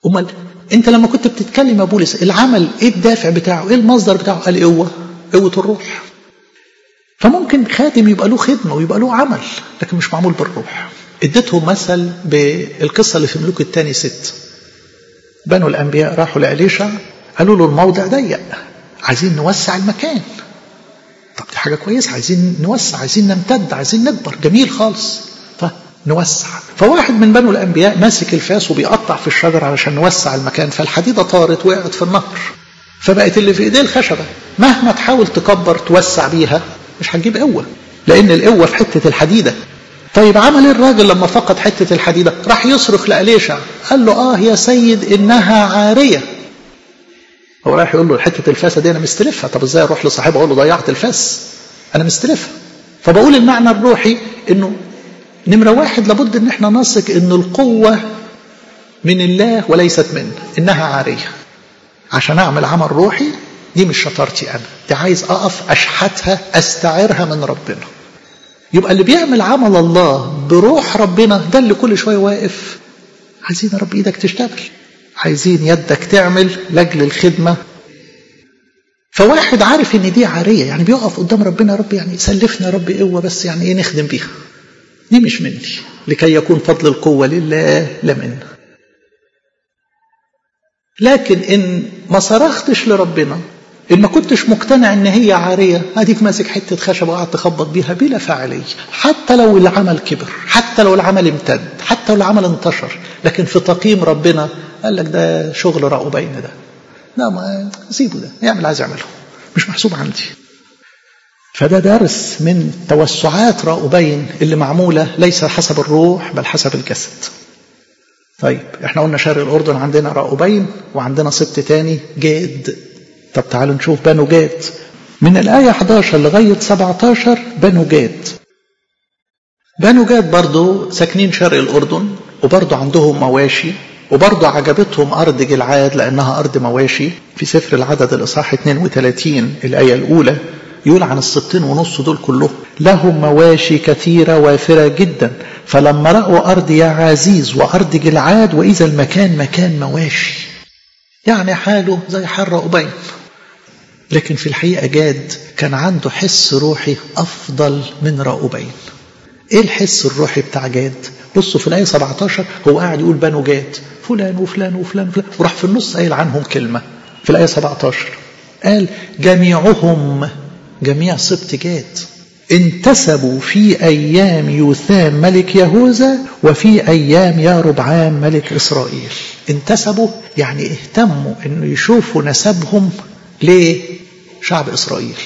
امال انت لما كنت بتتكلم يا بولس العمل ايه الدافع بتاعه ايه المصدر بتاعه قال قوه قوه الروح فممكن خادم يبقى له خدمه ويبقى له عمل لكن مش معمول بالروح اديتهم مثل بالقصه اللي في ملوك الثاني ست بنو الانبياء راحوا لاليشع قالوا له الموضع ضيق عايزين نوسع المكان طب دي حاجه كويسه عايزين نوسع عايزين نمتد عايزين نكبر جميل خالص فنوسع فواحد من بنو الانبياء ماسك الفاس وبيقطع في الشجر علشان نوسع المكان فالحديده طارت وقعت في النهر فبقت اللي في ايديه الخشبه مهما تحاول تكبر توسع بيها مش هتجيب قوه لان القوه في حته الحديده طيب عمل الراجل لما فقد حته الحديده راح يصرخ لاليشع قال له اه يا سيد انها عاريه هو رايح يقول له حته الفاسه دي انا مستلفها طب ازاي اروح لصاحبه اقول له ضيعت الفاس انا مستلفها فبقول المعنى الروحي انه نمره واحد لابد ان احنا نثق ان القوه من الله وليست منه انها عاريه عشان اعمل عمل روحي دي مش شطارتي انا دي عايز اقف اشحتها استعيرها من ربنا يبقى اللي بيعمل عمل الله بروح ربنا ده اللي كل شويه واقف عايزين يا رب ايدك تشتغل عايزين يدك تعمل لاجل الخدمه فواحد عارف ان دي عاريه يعني بيقف قدام ربنا يا رب يعني سلفنا يا رب قوه بس يعني ايه نخدم بيها دي مش مني لكي يكون فضل القوه لله لا منه لكن ان ما صرختش لربنا ان ما كنتش مقتنع ان هي عاريه اديك ماسك حته خشب وقعدت تخبط بيها بلا فاعليه حتى لو العمل كبر حتى لو العمل امتد حتى لو العمل انتشر لكن في تقييم ربنا قال لك ده شغل رأوبين ده لا ما سيبه ده يعمل عايز يعمله مش محسوب عندي فده درس من توسعات رأوبين اللي معمولة ليس حسب الروح بل حسب الجسد طيب احنا قلنا شرق الأردن عندنا رأوبين وعندنا سبت تاني جاد طب تعالوا نشوف بنو جاد من الآية 11 لغاية 17 بنو جاد بنو جاد برضو ساكنين شرق الأردن وبرضو عندهم مواشي وبرضو عجبتهم أرض جلعاد لأنها أرض مواشي في سفر العدد الإصحاح 32 الآية الأولى يقول عن الستين ونص دول كلهم لهم مواشي كثيرة وافرة جدا فلما رأوا أرض يا عزيز وأرض جلعاد وإذا المكان مكان مواشي يعني حاله زي حر أبين لكن في الحقيقة جاد كان عنده حس روحي أفضل من رأوبين إيه الحس الروحي بتاع جاد بصوا في الآية 17 هو قاعد يقول بنو جاد فلان وفلان وفلان وفلان وراح في النص قايل عنهم كلمة في الآية 17 قال جميعهم جميع سبط جاد انتسبوا في أيام يوثام ملك يهوذا وفي أيام ياربعام ملك إسرائيل انتسبوا يعني اهتموا أنه يشوفوا نسبهم لشعب إسرائيل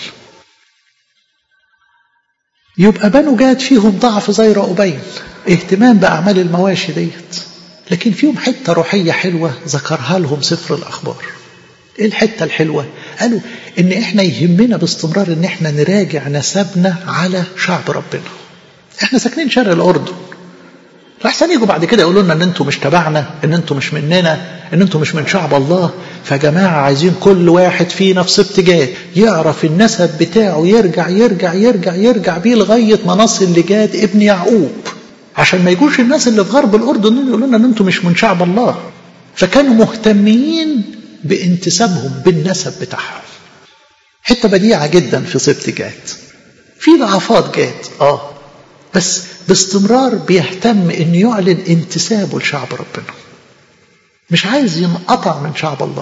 يبقى بنو جاد فيهم ضعف زي رأوبين اهتمام بأعمال المواشي ديت لكن فيهم حتة روحية حلوة ذكرها لهم سفر الأخبار ايه الحتة الحلوة قالوا ان احنا يهمنا باستمرار ان احنا نراجع نسبنا على شعب ربنا احنا ساكنين شرق الاردن فاحسن يجوا بعد كده يقولوا لنا ان انتوا مش تبعنا ان انتوا مش مننا ان انتوا مش من شعب الله فجماعة عايزين كل واحد فينا في سبت جاد يعرف النسب بتاعه يرجع يرجع يرجع يرجع بيه لغاية ما نصل لجاد ابن يعقوب عشان ما يجوش الناس اللي في غرب الاردن يقولوا لنا ان انتوا مش من شعب الله فكانوا مهتمين بانتسابهم بالنسب بتاعهم حته بديعه جدا في سبت جاد في ضعفات جاد اه بس باستمرار بيهتم ان يعلن انتسابه لشعب ربنا مش عايز ينقطع من شعب الله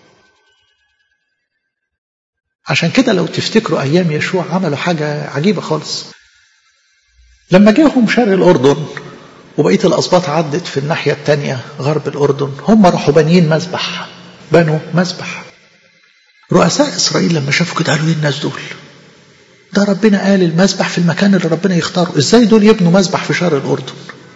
عشان كده لو تفتكروا ايام يشوع عملوا حاجه عجيبه خالص لما جاهم شرق الاردن وبقيه الاسباط عدت في الناحيه الثانيه غرب الاردن هم راحوا بانيين مذبح بنوا مذبح رؤساء اسرائيل لما شافوا كده قالوا ايه الناس دول ده ربنا قال المذبح في المكان اللي ربنا يختاره ازاي دول يبنوا مذبح في شرق الاردن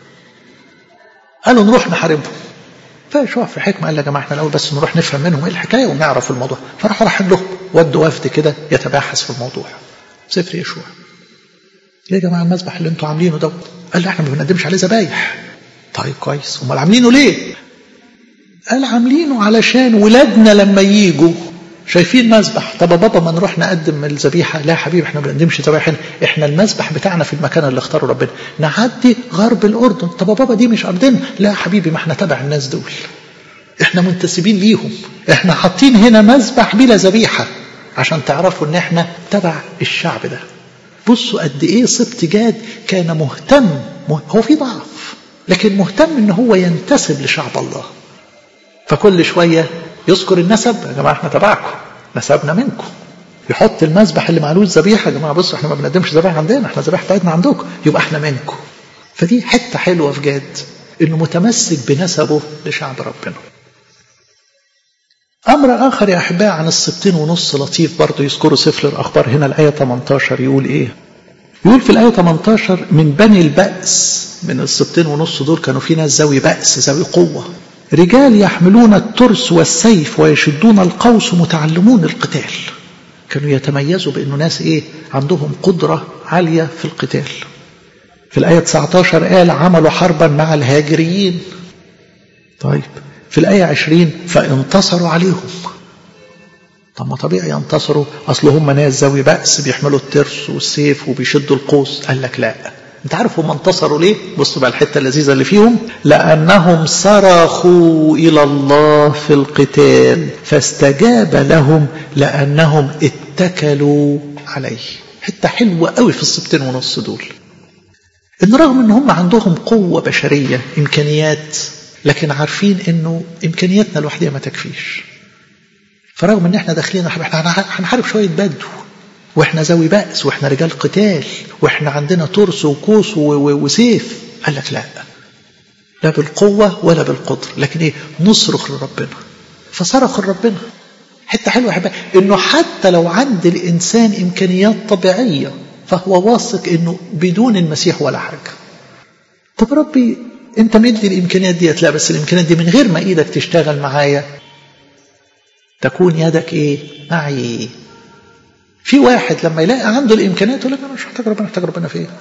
قالوا نروح نحاربهم فيشوع في حكمه قال يا جماعه احنا الاول بس نروح نفهم منهم ايه الحكايه ونعرف الموضوع فراحوا رايحين لهم ودوا وفد كده يتباحث في الموضوع سفر يشوع ايه يا جماعه المذبح اللي انتوا عاملينه ده قال احنا ما بنقدمش عليه ذبايح طيب كويس امال عاملينه ليه قال عاملينه علشان ولادنا لما يجوا شايفين مذبح طب بابا ما نروح نقدم الذبيحه لا يا حبيبي احنا ما بنقدمش ذبايح احنا المذبح بتاعنا في المكان اللي اختاره ربنا نعدي غرب الاردن طب بابا دي مش ارضنا لا يا حبيبي ما احنا تبع الناس دول احنا منتسبين ليهم احنا حاطين هنا مذبح بلا ذبيحة عشان تعرفوا ان احنا تبع الشعب ده بصوا قد ايه سبط جاد كان مهتم هو في ضعف لكن مهتم ان هو ينتسب لشعب الله فكل شوية يذكر النسب يا جماعة احنا تبعكم نسبنا منكم يحط المذبح اللي معلوش ذبيحه يا جماعه بصوا احنا ما بنقدمش ذبائح عندنا احنا الذبائح بتاعتنا عندكم يبقى احنا منكم فدي حته حلوه في جاد انه متمسك بنسبه لشعب ربنا امر اخر يا احبائي عن السبتين ونص لطيف برضه يذكره سفر الاخبار هنا الايه 18 يقول ايه يقول في الايه 18 من بني البأس من السبتين ونص دول كانوا في ناس ذوي بأس ذوي قوه رجال يحملون الترس والسيف ويشدون القوس متعلمون القتال كانوا يتميزوا بأنه ناس إيه عندهم قدرة عالية في القتال في الآية 19 قال عملوا حربا مع الهاجريين طيب في الآية 20 فانتصروا عليهم طب ما طبيعي ينتصروا أصل هم ناس ذوي بأس بيحملوا الترس والسيف وبيشدوا القوس قال لك لا انت عارف هم انتصروا ليه بصوا بقى الحته اللذيذه اللي فيهم لانهم صرخوا الى الله في القتال فاستجاب لهم لانهم اتكلوا عليه حته حلوه قوي في السبتين ونص دول ان رغم ان هم عندهم قوه بشريه امكانيات لكن عارفين انه امكانياتنا لوحدها ما تكفيش فرغم ان احنا داخلين احنا هنحارب شويه بدو واحنا ذوي بأس واحنا رجال قتال واحنا عندنا ترس وقوس وسيف قال لك لا لا بالقوة ولا بالقدر لكن ايه نصرخ لربنا فصرخ لربنا حتة حلوة يا حبايبي انه حتى لو عند الانسان امكانيات طبيعية فهو واثق انه بدون المسيح ولا حاجة طب ربي انت مدي الامكانيات ديت لا بس الامكانيات دي من غير ما ايدك تشتغل معايا تكون يدك ايه معي في واحد لما يلاقي عنده الامكانيات يقول لك انا مش محتاج ربنا محتاج ربنا في ايه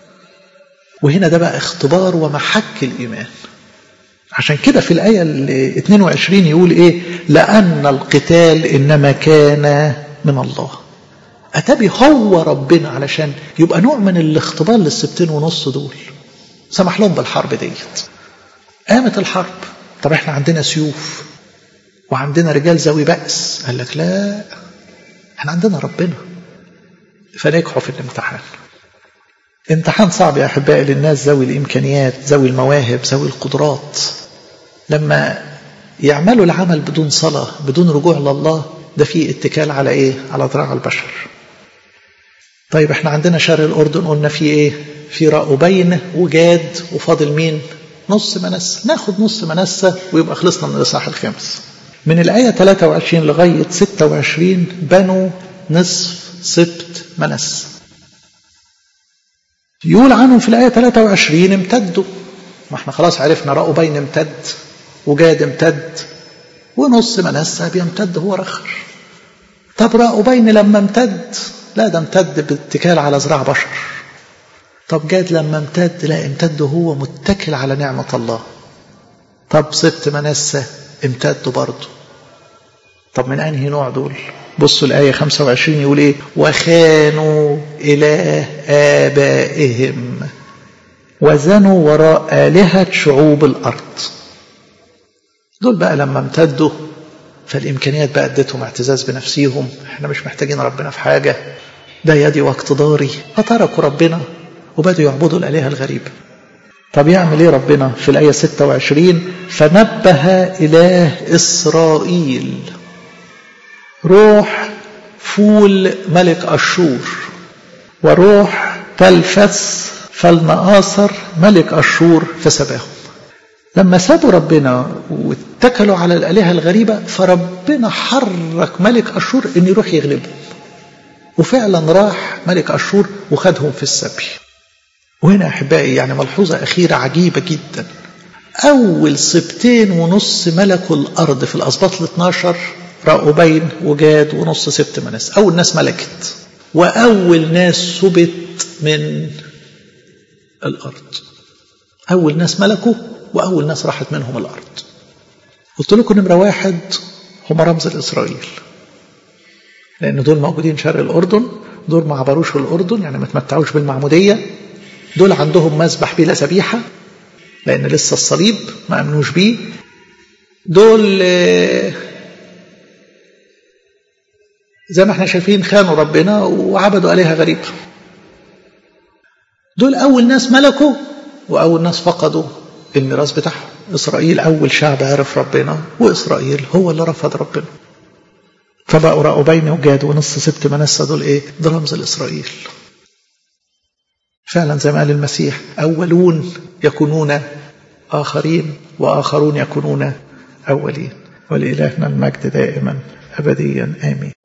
وهنا ده بقى اختبار ومحك الايمان عشان كده في الآية ال 22 يقول إيه لأن القتال إنما كان من الله أتبي هو ربنا علشان يبقى نوع من الاختبار للسبتين ونص دول سمح لهم بالحرب ديت قامت الحرب طب احنا عندنا سيوف وعندنا رجال ذوي بأس قال لك لا احنا عندنا ربنا فنجحوا في الامتحان امتحان صعب يا احبائي للناس ذوي الامكانيات ذوي المواهب ذوي القدرات لما يعملوا العمل بدون صلاه بدون رجوع لله ده فيه اتكال على ايه على ذراع البشر طيب احنا عندنا شرق الاردن قلنا فيه ايه في رأوبين وجاد وفاضل مين نص منسى ناخد نص منسى ويبقى خلصنا من الاصحاح الخامس من الآية 23 لغاية 26 بنوا نصف سبت منسى يقول عنهم في الآية 23 امتدوا ما احنا خلاص عرفنا رأوا بين امتد وجاد امتد ونص منسى بيمتد هو رخر طب رأوا بين لما امتد لا ده امتد باتكال على ذراع بشر طب جاد لما امتد لا امتد هو متكل على نعمة الله طب سبت منسى امتدوا برضه طب من انهي نوع دول بصوا الآية 25 يقول ايه وخانوا إله آبائهم وزنوا وراء آلهة شعوب الأرض دول بقى لما امتدوا فالإمكانيات بقى ادتهم اعتزاز بنفسيهم احنا مش محتاجين ربنا في حاجة ده يدي واقتداري فتركوا ربنا وبدأوا يعبدوا الآلهة الغريبة طب يعمل ايه ربنا في الآية 26 فنبه إله إسرائيل روح فول ملك أشور وروح تلفس فالنآصر ملك أشور فسباهم لما سابوا ربنا واتكلوا على الآلهة الغريبة فربنا حرك ملك أشور إن يروح يغلبهم وفعلا راح ملك أشور وخدهم في السبي وهنا أحبائي يعني ملحوظة أخيرة عجيبة جدا أول سبتين ونص ملكوا الأرض في الأسباط ال 12 رأوبين وجاد ونص سبت مناس أول ناس ملكت وأول ناس سبت من الأرض أول ناس ملكوا وأول ناس راحت منهم الأرض قلت لكم نمرة واحد هم رمز الإسرائيل لأن دول موجودين شرق الأردن دول ما عبروش الأردن يعني ما تمتعوش بالمعمودية دول عندهم مذبح بلا ذبيحة لأن لسه الصليب ما أمنوش بيه دول زي ما احنا شايفين خانوا ربنا وعبدوا آلهة غريبة دول أول ناس ملكوا وأول ناس فقدوا الميراث بتاعهم إسرائيل أول شعب عرف ربنا وإسرائيل هو اللي رفض ربنا فبقوا رأوا بين وجاد ونص سبت منسى دول إيه ده رمز الإسرائيل فعلا زي ما قال المسيح أولون يكونون آخرين وآخرون يكونون أولين ولإلهنا المجد دائما أبديا آمين